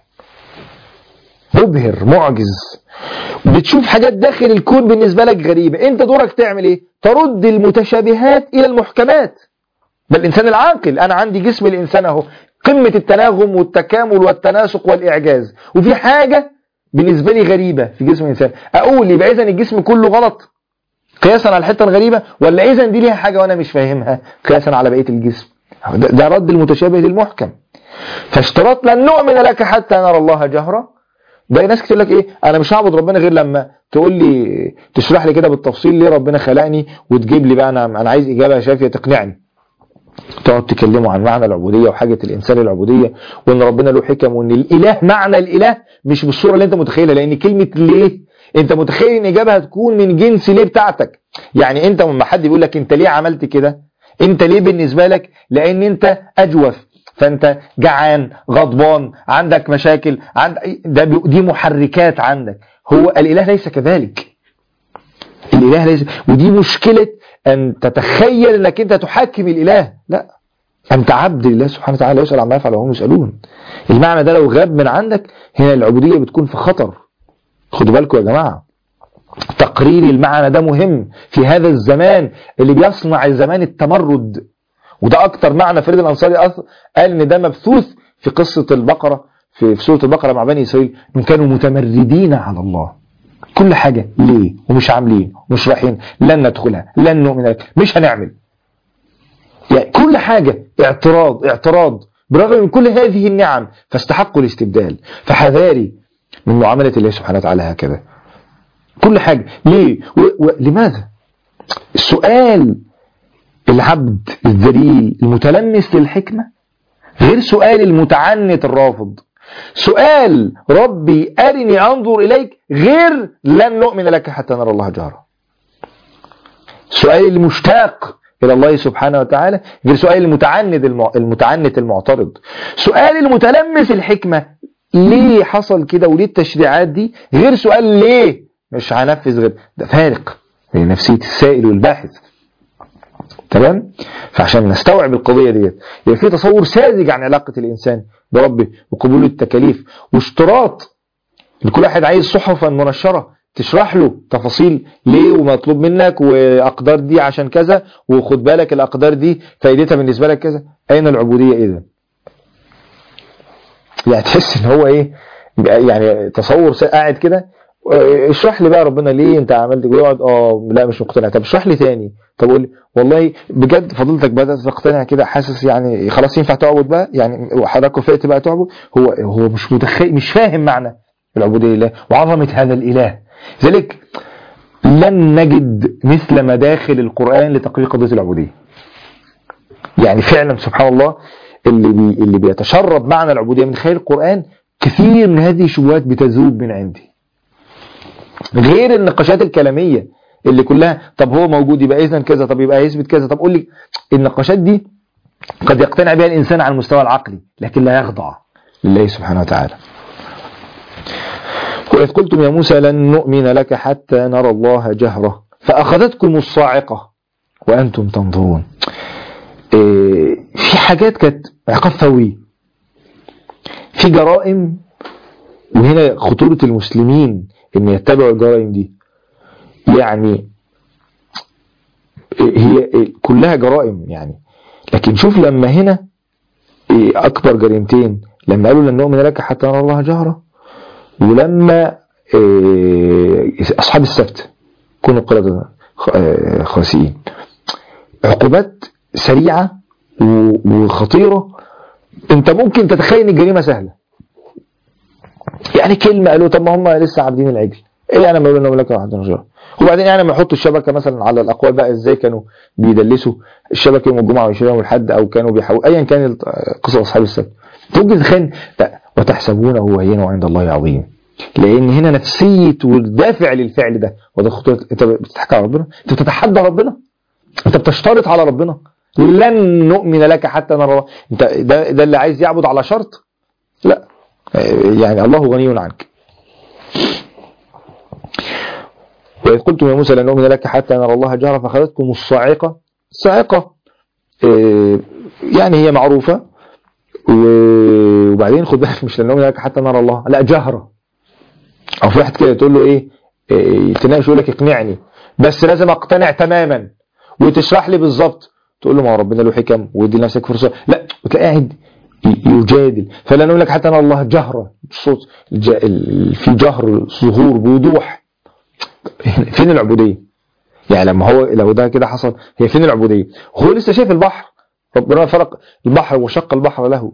مبهر معجز بتشوف حاجات داخل الكون بالنسبة لك غريبة انت دورك تعمل ايه ترد المتشابهات الى المحكمات ده الانسان العاقل انا عندي جسم الانسان اهو قمة التناغم والتكامل والتناسق والاعجاز وفي حاجة بالنسبة لي غريبة في جسم الانسان اقول يبقى اذا الجسم كله غلط قياسا على الحتة الغريبة ولا اذا دي ليها حاجة وانا مش فاهمها قياسا على بقية الجسم ده, ده رد المتشابه للمحكم فاشترط لن نؤمن لك حتى نرى الله جهرا ده ناس كتير لك ايه انا مش هعبد ربنا غير لما تقول لي تشرح لي كده بالتفصيل ليه ربنا خلقني وتجيب لي بقى انا انا عايز اجابه شافيه تقنعني تقعد تكلموا عن معنى العبوديه وحاجه الانسان العبوديه وان ربنا له حكم وان الاله معنى الاله مش بالصوره اللي انت متخيلها لان كلمه ليه انت متخيل ان اجابه هتكون من جنس ليه بتاعتك يعني انت لما حد بيقول لك انت ليه عملت كده انت ليه بالنسبه لك لان انت اجوف فانت جعان غضبان عندك مشاكل عند ده بي- دي محركات عندك هو الاله ليس كذلك الاله ليس ودي مشكله ان تتخيل انك انت تحكم الاله لا انت عبد لله سبحانه وتعالى يسال عما يفعل وهم يسالون المعنى ده لو غاب من عندك هنا العبوديه بتكون في خطر خدوا بالكم يا جماعه تقرير المعنى ده مهم في هذا الزمان اللي بيصنع الزمان التمرد وده اكتر معنى فريد الانصاري أث- قال ان ده مبثوث في قصة البقرة في في سورة البقرة مع بني اسرائيل انهم كانوا متمردين على الله كل حاجة ليه ومش عاملين ومش رايحين لن ندخلها لن نؤمن لك مش هنعمل يعني كل حاجة اعتراض اعتراض برغم من كل هذه النعم فاستحقوا الاستبدال فحذاري من معاملة الله سبحانه وتعالى هكذا كل حاجة ليه و- ولماذا السؤال العبد الذليل المتلمس للحكمة غير سؤال المتعنت الرافض سؤال ربي أرني أنظر إليك غير لن نؤمن لك حتى نرى الله جهرا سؤال المشتاق إلى الله سبحانه وتعالى غير سؤال المتعند المع... المتعنت المعترض سؤال المتلمس الحكمة ليه حصل كده وليه التشريعات دي غير سؤال ليه مش هنفذ غير ده فارق بين نفسية السائل والباحث تمام فعشان نستوعب القضية ديت يبقى في تصور ساذج عن علاقة الإنسان بربه وقبول التكاليف واشتراط لكل واحد عايز صحفا منشرة تشرح له تفاصيل ليه ومطلوب منك وأقدار دي عشان كذا وخد بالك الأقدار دي فايدتها بالنسبة لك كذا أين العبودية إذا يعني تحس ان هو ايه يعني تصور سا- قاعد كده اه، اشرح لي بقى ربنا ليه انت عملت كده يقعد اه لا مش مقتنع طب اشرح لي تاني طب قول لي والله بجد فضيلتك بدات تقتنع كده حاسس يعني خلاص ينفع تعبد بقى يعني وحضرتك وافقت بقى تعبد هو هو مش متخيل مش فاهم معنى العبوديه لله وعظمه هذا الاله لذلك لن نجد مثل مداخل القران لتقرير قضيه العبوديه يعني فعلا سبحان الله اللي بي اللي بيتشرب معنى العبودية من خلال القرآن كثير من هذه الشبهات بتذوب من عندي غير النقاشات الكلامية اللي كلها طب هو موجود يبقى اذا كذا طب يبقى يثبت كذا طب قول لي النقاشات دي قد يقتنع بها الانسان على المستوى العقلي لكن لا يخضع لله سبحانه وتعالى وإذ قلتم يا موسى لن نؤمن لك حتى نرى الله جهرة فأخذتكم الصاعقة وأنتم تنظرون إيه في حاجات كانت عقاب فوري في جرائم وهنا خطورة المسلمين ان يتبعوا الجرائم دي يعني هي كلها جرائم يعني لكن شوف لما هنا اكبر جريمتين لما قالوا لن نؤمن لك حتى نرى الله جهرة ولما اصحاب السبت كونوا قردة خاسئين عقوبات سريعة وخطيرة انت ممكن تتخيل ان الجريمة سهلة يعني كلمة قالوا طب ما هم لسه عابدين العجل ايه يعني ما يقولوا لهم لك واحد نجار وبعدين يعني ما يحطوا الشبكة مثلا على الاقوال بقى ازاي كانوا بيدلسوا الشبكة يوم الجمعة ويشيلوا يوم الحد او كانوا بيحاولوا ايا كان قصص اصحاب السبت ممكن تتخيل لا وتحسبونه هينا وعند الله عظيم لان هنا نفسية والدافع للفعل ده وده خطوة انت بتضحك على ربنا انت بتتحدى ربنا انت بتشترط على ربنا لن نؤمن لك حتى نرى انت ده, ده اللي عايز يعبد على شرط لا يعني الله غني عنك وإذ قلتم يا موسى لن نؤمن لك حتى نرى الله جهرا فأخذتكم الصاعقة الصاعقة يعني هي معروفة وبعدين خد بالك مش لن نؤمن لك حتى نرى الله لا جهرة أو في واحد كده تقول له إيه تناقش يقول لك اقنعني بس لازم اقتنع تماما وتشرح لي بالظبط تقول له ما هو ربنا له حكم ودي لنفسك فرصه لا وتلاقي قاعد يجادل فلا نقول لك حتى ان الله جهره الصوت في جهر ظهور بوضوح فين العبوديه يعني لما هو لو ده كده حصل هي فين العبوديه هو لسه شايف البحر ربنا فرق البحر وشق البحر له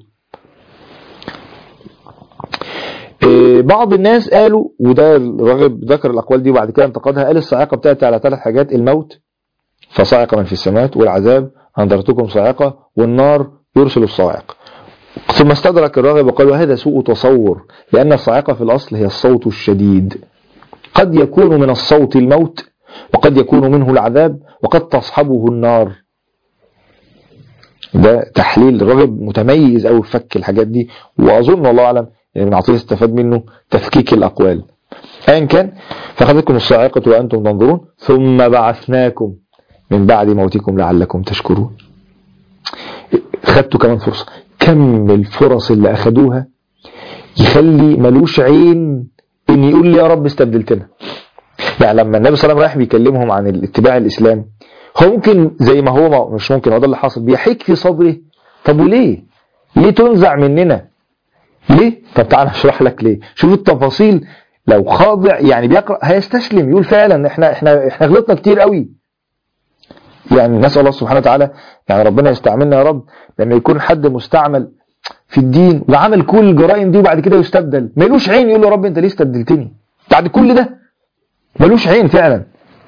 بعض الناس قالوا وده الراغب ذكر الاقوال دي وبعد كده انتقدها قال الصاعقه بتاعتي على ثلاث حاجات الموت فصاعق من في السماوات والعذاب أنذرتكم صاعقة والنار يرسل الصاعق ثم استدرك الراغب وقال وهذا سوء تصور لأن الصاعقة في الأصل هي الصوت الشديد قد يكون من الصوت الموت وقد يكون منه العذاب وقد تصحبه النار ده تحليل الراغب متميز أو فك الحاجات دي وأظن والله أعلم ابن عطية استفاد منه تفكيك الأقوال أيا كان فأخذتكم الصاعقة وأنتم تنظرون ثم بعثناكم من بعد موتكم لعلكم تشكرون خدتوا كمان فرصة كم الفرص اللي أخدوها يخلي ملوش عين إن يقول لي يا رب استبدلتنا يعني لما النبي صلى الله عليه وسلم رايح بيكلمهم عن اتباع الإسلام هو ممكن زي ما هو مش ممكن هو ده اللي حصل بيحيك في صدره طب وليه ليه تنزع مننا ليه طب تعالى اشرح لك ليه شوف التفاصيل لو خاضع يعني بيقرأ هيستسلم يقول فعلا احنا احنا احنا غلطنا كتير قوي يعني نسأل الله سبحانه وتعالى يعني ربنا يستعملنا يا رب لما يكون حد مستعمل في الدين وعمل كل الجرائم دي وبعد كده يستبدل ملوش عين يقول له رب انت ليه استبدلتني بعد كل ده ملوش عين فعلا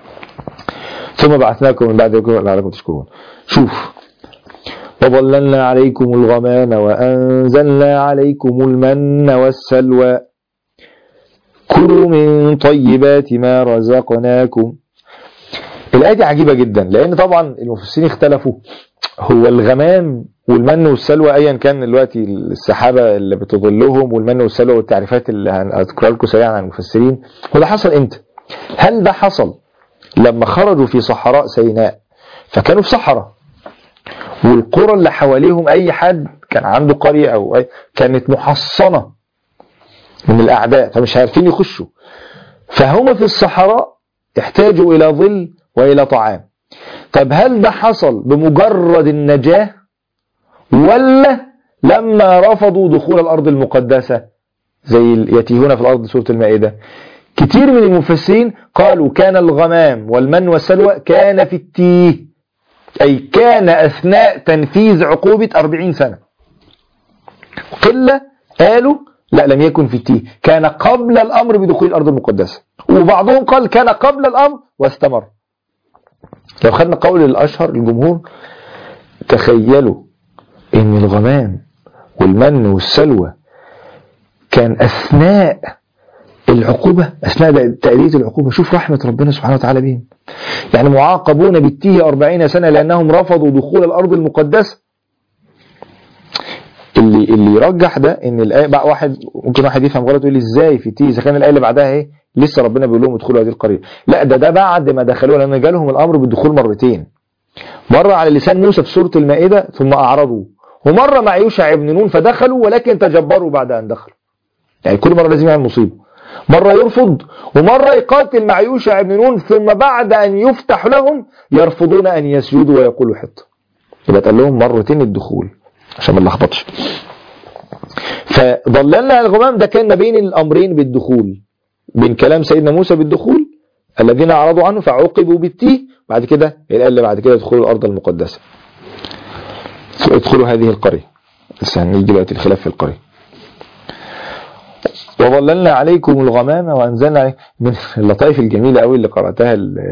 ثم بعثناكم من بعد لعلكم تشكرون شوف وظللنا عليكم الغمام وأنزلنا عليكم المن والسلوى كلوا من طيبات ما رزقناكم الآية دي عجيبة جدا لأن طبعا المفسرين اختلفوا هو الغمام والمن والسلوى أيا كان دلوقتي السحابة اللي بتظلهم والمن والسلوى والتعريفات اللي هذكرها لكم سريعا عن المفسرين هو ده حصل امتى؟ هل ده حصل لما خرجوا في صحراء سيناء فكانوا في صحراء والقرى اللي حواليهم أي حد كان عنده قرية أو أي كانت محصنة من الأعداء فمش عارفين يخشوا فهم في الصحراء احتاجوا إلى ظل وإلى طعام طب هل ده حصل بمجرد النجاة ولا لما رفضوا دخول الأرض المقدسة زي يتيهون في الأرض سورة المائدة كتير من المفسرين قالوا كان الغمام والمن والسلوى كان في التيه أي كان أثناء تنفيذ عقوبة أربعين سنة قلة قالوا لا لم يكن في التيه كان قبل الأمر بدخول الأرض المقدسة وبعضهم قال كان قبل الأمر واستمر لو خدنا قول الأشهر الجمهور تخيلوا ان الغمام والمن والسلوى كان اثناء العقوبة اثناء تأدية العقوبة شوف رحمة ربنا سبحانه وتعالى بهم يعني معاقبون بالتيه أربعين سنة لأنهم رفضوا دخول الأرض المقدسة اللي اللي يرجح ده ان الايه بقى واحد ممكن واحد يفهم غلط يقول لي ازاي في تيه اذا كان الايه اللي بعدها ايه لسه ربنا بيقول لهم ادخلوا هذه القريه لا ده ده بعد ما دخلوها لان جالهم الامر بالدخول مرتين مره على لسان موسى في سوره المائده ثم اعرضوا ومره مع يوشع بن نون فدخلوا ولكن تجبروا بعد ان دخلوا يعني كل مره لازم يعمل مصيبه مرة يرفض ومرة يقاتل مع يوشع بن نون ثم بعد أن يفتح لهم يرفضون أن يسجدوا ويقولوا حط يبقى قال لهم مرتين الدخول عشان ما نلخبطش فضللنا الغمام ده كان ما بين الأمرين بالدخول بين كلام سيدنا موسى بالدخول الذين أعرضوا عنه فعوقبوا بالتيه بعد كده الآية اللي بعد كده ادخلوا الأرض المقدسة ادخلوا هذه القرية بس هنيجي دلوقتي الخلاف في القرية وظللنا عليكم الغمام وانزلنا عليكم من اللطائف الجميله قوي اللي قراتها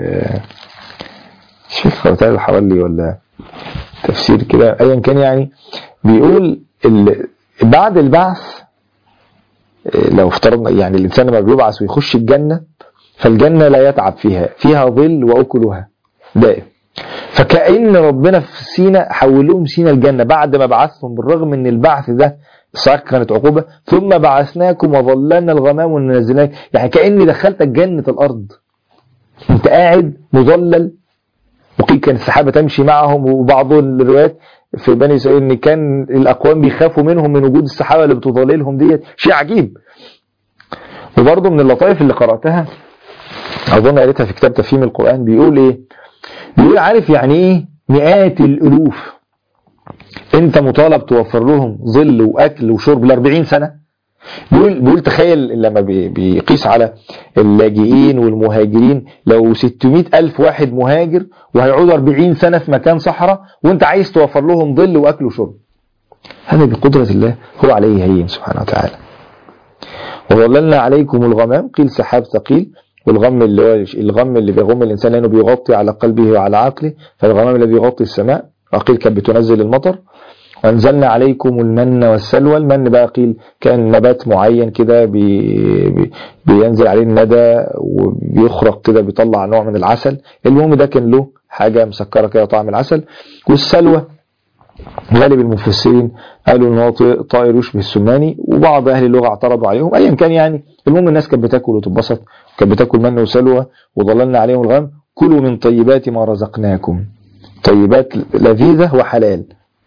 مش فاكر قراتها حوالي ولا تفسير كده ايا كان يعني بيقول بعد البعث لو افترضنا يعني الانسان لما بيبعث ويخش الجنه فالجنه لا يتعب فيها فيها ظل واكلها دائم فكأن ربنا في سينا حول لهم سينا الجنة بعد ما بعثهم بالرغم ان البعث ده صحيح كانت عقوبة ثم بعثناكم وظللنا الغمام ونزلناك يعني كأني دخلتك جنة الأرض انت قاعد مظلل وقيل كان السحابة تمشي معهم وبعض الروايات في بني إسرائيل ان كان الأقوام بيخافوا منهم من وجود السحابة اللي بتظللهم ديت شيء عجيب وبرضه من اللطائف اللي قرأتها أظن قريتها في كتاب تفهيم القرآن بيقول إيه بيقول عارف يعني إيه مئات الألوف انت مطالب توفر لهم ظل واكل وشرب ل 40 سنه بيقول بيقول تخيل لما بيقيس على اللاجئين والمهاجرين لو 600 ألف واحد مهاجر وهيقعدوا 40 سنة في مكان صحراء وانت عايز توفر لهم ظل وأكل وشرب هذا بقدرة الله هو عليه هين سبحانه وتعالى وظللنا عليكم الغمام قيل سحاب ثقيل والغم اللي هو الغم اللي بيغم الإنسان لأنه بيغطي على قلبه وعلى عقله فالغمام الذي يغطي السماء وقيل كانت بتنزل المطر وانزلنا عليكم المن والسلوى المن بقى قيل كان نبات معين كده بي بي بينزل عليه الندى وبيخرق كده بيطلع نوع من العسل المهم ده كان له حاجة مسكرة كده طعم العسل والسلوى غالب المفسرين قالوا ان هو طائر يشبه السماني وبعض اهل اللغه اعترضوا عليهم ايا كان يعني المهم الناس كانت بتاكل وتتبسط كانت بتاكل من وسلوى وظللنا عليهم الغم كلوا من طيبات ما رزقناكم طيبات لذيذة وحلال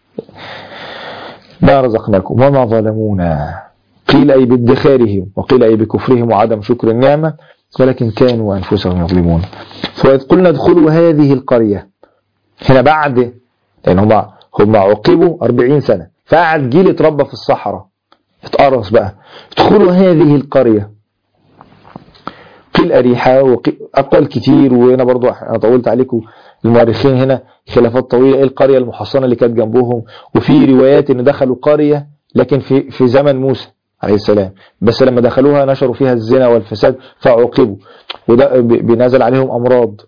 ما رزقناكم وما ظلمونا قيل أي بادخارهم وقيل أي بكفرهم وعدم شكر النعمة ولكن كانوا أنفسهم يظلمون فإذ قلنا ادخلوا هذه القرية هنا بعد لأن هم هم عوقبوا 40 سنة فقعد جيل اتربى في الصحراء اتقرص بقى ادخلوا هذه القرية قيل أريحة وأقوال كتير وهنا برضو أنا طولت عليكم المؤرخين هنا خلافات طويلة ايه القرية المحصنة اللي كانت جنبهم وفي روايات ان دخلوا قرية لكن في في زمن موسى عليه السلام بس لما دخلوها نشروا فيها الزنا والفساد فعوقبوا وده بنزل عليهم امراض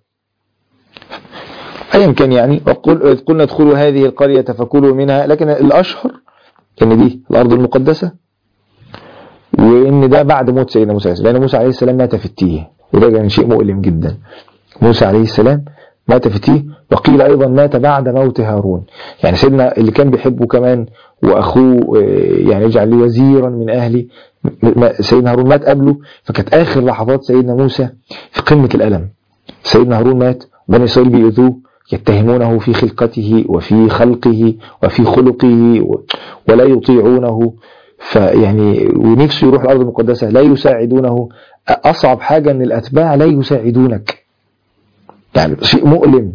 ايا كان يعني وقل قلنا ادخلوا هذه القرية فكلوا منها لكن الاشهر ان دي الارض المقدسة وان ده بعد موت سيدنا موسى لان موسى عليه السلام مات في التيه وده كان شيء مؤلم جدا موسى عليه السلام مات في تيه وقيل أيضا مات بعد موت هارون يعني سيدنا اللي كان بيحبه كمان وأخوه يعني يجعل لي وزيرا من أهلي سيدنا هارون مات قبله فكانت آخر لحظات سيدنا موسى في قمة الألم سيدنا هارون مات بني إسرائيل بيؤذوه يتهمونه في خلقته وفي خلقه وفي خلقه ولا يطيعونه فيعني ونفسه يروح الأرض المقدسة لا يساعدونه أصعب حاجة أن الأتباع لا يساعدونك يعني شيء مؤلم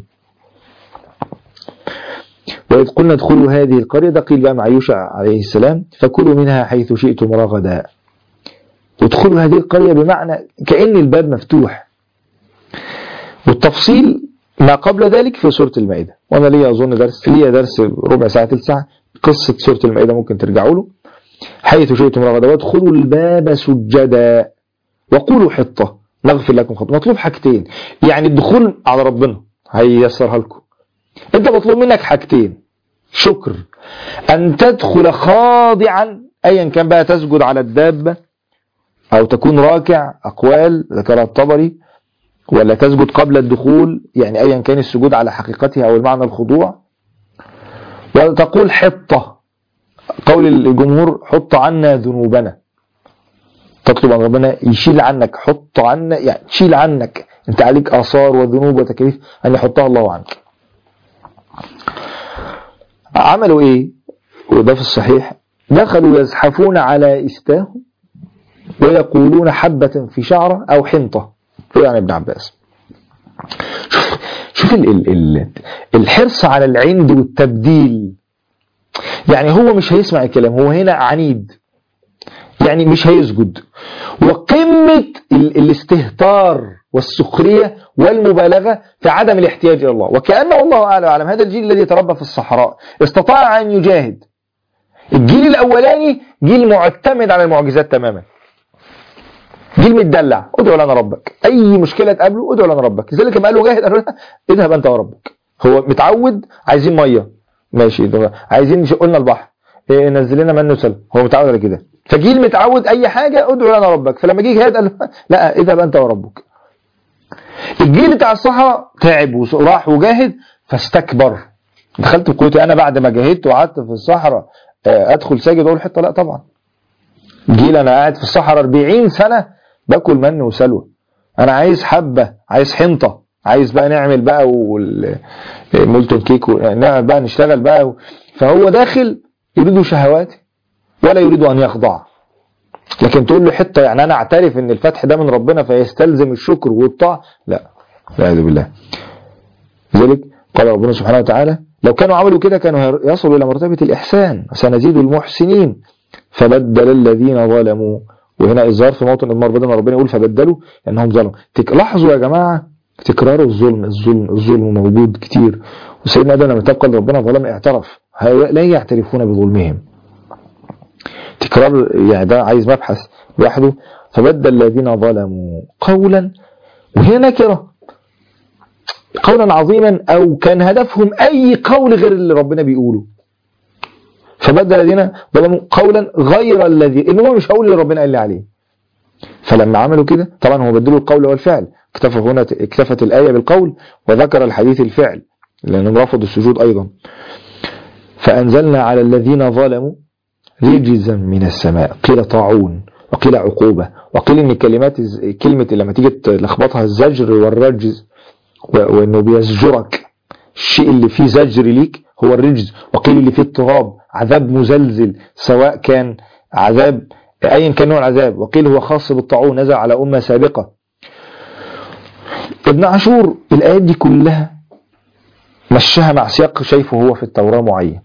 وإذ قلنا ادخلوا هذه القرية ده قيل بقى مع يوشع عليه السلام فكلوا منها حيث شئتم رغدا ادخلوا هذه القرية بمعنى كأن الباب مفتوح والتفصيل ما قبل ذلك في سورة المائدة وأنا لي أظن درس لي درس ربع ساعة تلت ساعة قصة سورة المائدة ممكن ترجعوا له حيث شئتم رغدا وادخلوا الباب سجدا وقولوا حطة نغفر لكم خطأ مطلوب حاجتين يعني الدخول على ربنا هيسرها لكم انت مطلوب منك حاجتين شكر أن تدخل خاضعا أيا كان بقى تسجد على الدابة أو تكون راكع أقوال ذكرها الطبري ولا تسجد قبل الدخول يعني أيا كان السجود على حقيقتها أو المعنى الخضوع وتقول حطة قول الجمهور حط عنا ذنوبنا تطلب ان ربنا يشيل عنك حط عنا يعني تشيل عنك انت عليك اثار وذنوب وتكاليف ان يحطها الله عنك عملوا ايه وده في الصحيح دخلوا يزحفون على استاهم ويقولون حبة في شعرة او حنطة يعني ابن عباس شوف شوف ال ال ال الحرص على العند والتبديل يعني هو مش هيسمع الكلام هو هنا عنيد يعني مش هيسجد وقمة ال الاستهتار والسخرية والمبالغة في عدم الاحتياج إلى الله وكأنه الله أعلى وأعلم هذا الجيل الذي تربى في الصحراء استطاع أن يجاهد الجيل الأولاني جيل معتمد على المعجزات تماما جيل متدلع ادعو لنا ربك أي مشكلة تقابله ادعو لنا ربك لذلك لما قالوا جاهد قالوا له اذهب أنت وربك هو متعود عايزين مية ماشي ده عايزين قلنا البحر إيه نزل لنا منه سلم هو متعود على كده فجيل متعود اي حاجه ادعو لنا ربك فلما جه جهاد قال له لا اذهب انت وربك الجيل بتاع الصحراء تعب وراح وجاهد فاستكبر دخلت بقوتي انا بعد ما جاهدت وقعدت في الصحراء ادخل ساجد اقول حته لا طبعا جيل انا قاعد في الصحراء 40 سنه باكل من وسلوى انا عايز حبه عايز حنطه عايز بقى نعمل بقى مولتون كيك ونعمل بقى نشتغل بقى فهو داخل يريد شهواتي ولا يريد أن يخضع لكن تقول له حتة يعني أنا أعترف أن الفتح ده من ربنا فيستلزم الشكر والطاعة لا والعياذ بالله لذلك قال ربنا سبحانه وتعالى لو كانوا عملوا كده كانوا يصلوا إلى مرتبة الإحسان سنزيد المحسنين فبدل الذين ظلموا وهنا الظاهر في موطن المر بدل ما ربنا يقول فبدلوا لأنهم ظلموا لاحظوا يا جماعة تكرار الظلم الظلم الظلم موجود كتير وسيدنا آدم لما تبقى ربنا ظلم اعترف هؤلاء لا يعترفون بظلمهم تكرار يعني ده عايز مبحث لوحده فبدل الذين ظلموا قولا وهي نكرة قولا عظيما أو كان هدفهم أي قول غير اللي ربنا بيقوله فبدل الذين ظلموا قولا غير الذي إن هو مش هقول اللي ربنا قال لي عليه فلما عملوا كده طبعا هو بدلوا القول والفعل اكتفى هنا اكتفت الآية بالقول وذكر الحديث الفعل لأنهم رفضوا السجود أيضا فأنزلنا على الذين ظلموا رجزا من السماء قيل طاعون وقيل عقوبة وقيل ان كلمات كلمة لما تيجي تلخبطها الزجر والرجز وانه بيزجرك الشيء اللي فيه زجر ليك هو الرجز وقيل اللي فيه اضطراب عذاب مزلزل سواء كان عذاب ايا كان نوع العذاب وقيل هو خاص بالطاعون نزل على امة سابقة ابن عاشور الايات دي كلها مشاها مع سياق شايفه هو في التوراة معين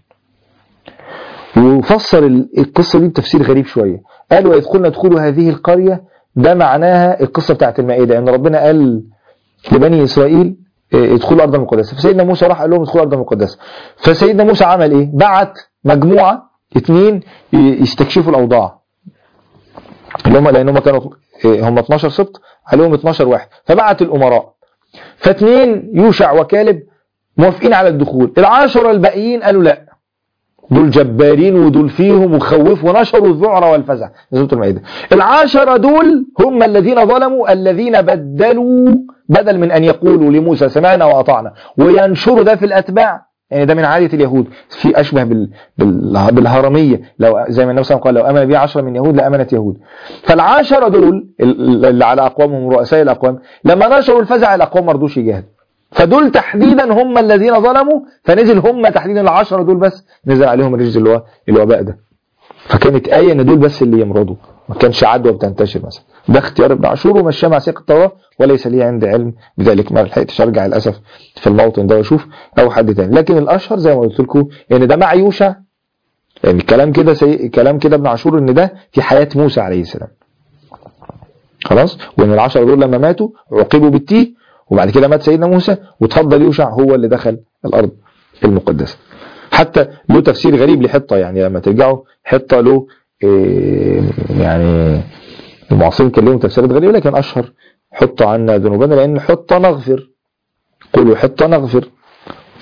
وفسر القصة دي بتفسير غريب شوية قال وإذ قلنا ادخلوا هذه القرية ده معناها القصة بتاعت المائدة ان ربنا قال لبني إسرائيل ادخلوا الأرض المقدسة فسيدنا موسى راح قال لهم ادخلوا الأرض المقدسة فسيدنا موسى عمل إيه بعت مجموعة اتنين يستكشفوا الأوضاع اللي هم لأن هم كانوا هم 12 سبط عليهم 12 واحد فبعت الأمراء فاتنين يوشع وكالب موافقين على الدخول العشرة الباقيين قالوا لا دول جبارين ودول فيهم وخوف ونشروا الذعر والفزع سورة المائدة العشرة دول هم الذين ظلموا الذين بدلوا بدل من أن يقولوا لموسى سمعنا وأطعنا وينشروا ده في الأتباع يعني ده من عادة اليهود في أشبه بال... بال... بالهرمية لو زي ما النبي صلى الله عليه وسلم قال لو أمن بي عشرة من يهود لأمنت يهود فالعشرة دول اللي على أقوامهم رؤساء الأقوام لما نشروا الفزع الأقوام مرضوش يجاهدوا فدول تحديدا هم الذين ظلموا فنزل هم تحديدا العشرة دول بس نزل عليهم الرجز اللي هو الوباء ده فكانت آية ان دول بس اللي يمرضوا ما كانش عدوى بتنتشر مثلا ده اختيار ابن عاشور ومشاه مع سياق التوراة وليس لي عندي علم بذلك ما لحقتش ارجع للاسف في الموطن ده واشوف او حد تاني لكن الاشهر زي ما قلت لكم ان ده مع يوشع يعني الكلام كده سي... كلام كده ابن عاشور ان ده في حياة موسى عليه السلام خلاص وان العشرة دول لما ماتوا عوقبوا بالتيه وبعد كده مات سيدنا موسى وتفضل يوشع هو اللي دخل الأرض المقدسة حتى له تفسير غريب لحطة يعني لما ترجعوا حطة له إيه يعني المعاصرين كان لهم تفسيرات غريبة لكن أشهر حط عنا ذنوبنا لأن حطة نغفر قولوا حطة نغفر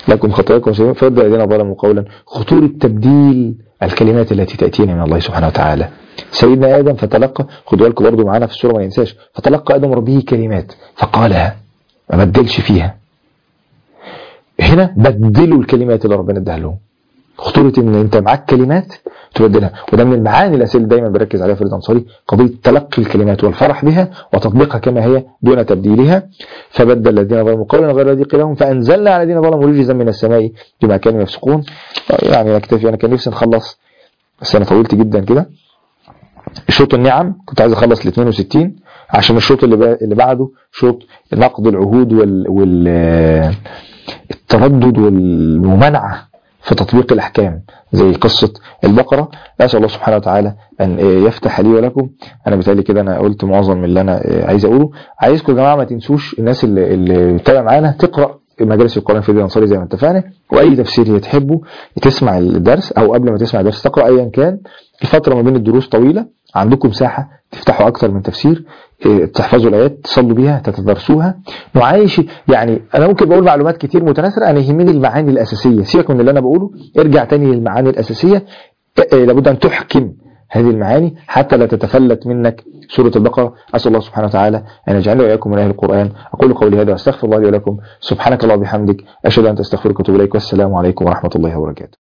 لكم خطاياكم سبيلا فيبدأ الذين ظلموا قولا خطورة تبديل الكلمات التي تأتينا من الله سبحانه وتعالى سيدنا آدم فتلقى خدوا بالكم برضه معانا في السورة ما ننساش فتلقى آدم ربه كلمات فقالها ما بدلش فيها هنا بدلوا الكلمات اللي ربنا اداها لهم خطورة ان انت معاك كلمات تبدلها وده من المعاني الاساسيه اللي دايما بركز عليها فريد الانصاري قضيه تلقي الكلمات والفرح بها وتطبيقها كما هي دون تبديلها فبدل الذين ظلموا قولا غير الذي قيل لهم فانزلنا على الذين ظلموا رجزا من السماء بما كانوا يفسقون يعني نكتفي انا كان نفسي نخلص بس انا طولت جدا كده شوط النعم كنت عايز اخلص ل 62 عشان الشوط اللي با- اللي بعده شوط نقض العهود وال, وال التردد والممانعه في تطبيق الأحكام زي قصة البقرة أسأل الله سبحانه وتعالى أن يفتح لي ولكم أنا بالتالي كده أنا قلت معظم من اللي أنا عايز أقوله عايزكم يا جماعة ما تنسوش الناس اللي, اللي بتتابع معانا تقرأ مجالس القرآن في الأنصاري زي ما اتفقنا وأي تفسير تحبه تسمع الدرس أو قبل ما تسمع الدرس تقرأ أيا كان الفترة ما بين الدروس طويلة عندكم مساحة تفتحوا أكتر من تفسير إيه، تحفظوا الآيات تصلوا بيها تتدرسوها نعايش يعني أنا ممكن بقول معلومات كتير متناثرة أنا يهمني المعاني الأساسية سيبك من اللي أنا بقوله ارجع تاني للمعاني الأساسية إيه، لابد أن تحكم هذه المعاني حتى لا تتفلت منك سورة البقرة أسأل الله سبحانه وتعالى أن يجعلني وإياكم من أهل القرآن أقول قولي هذا وأستغفر الله لي ولكم سبحانك الله وبحمدك أشهد أن تستغفرك وأتوب إليك والسلام عليكم ورحمة الله وبركاته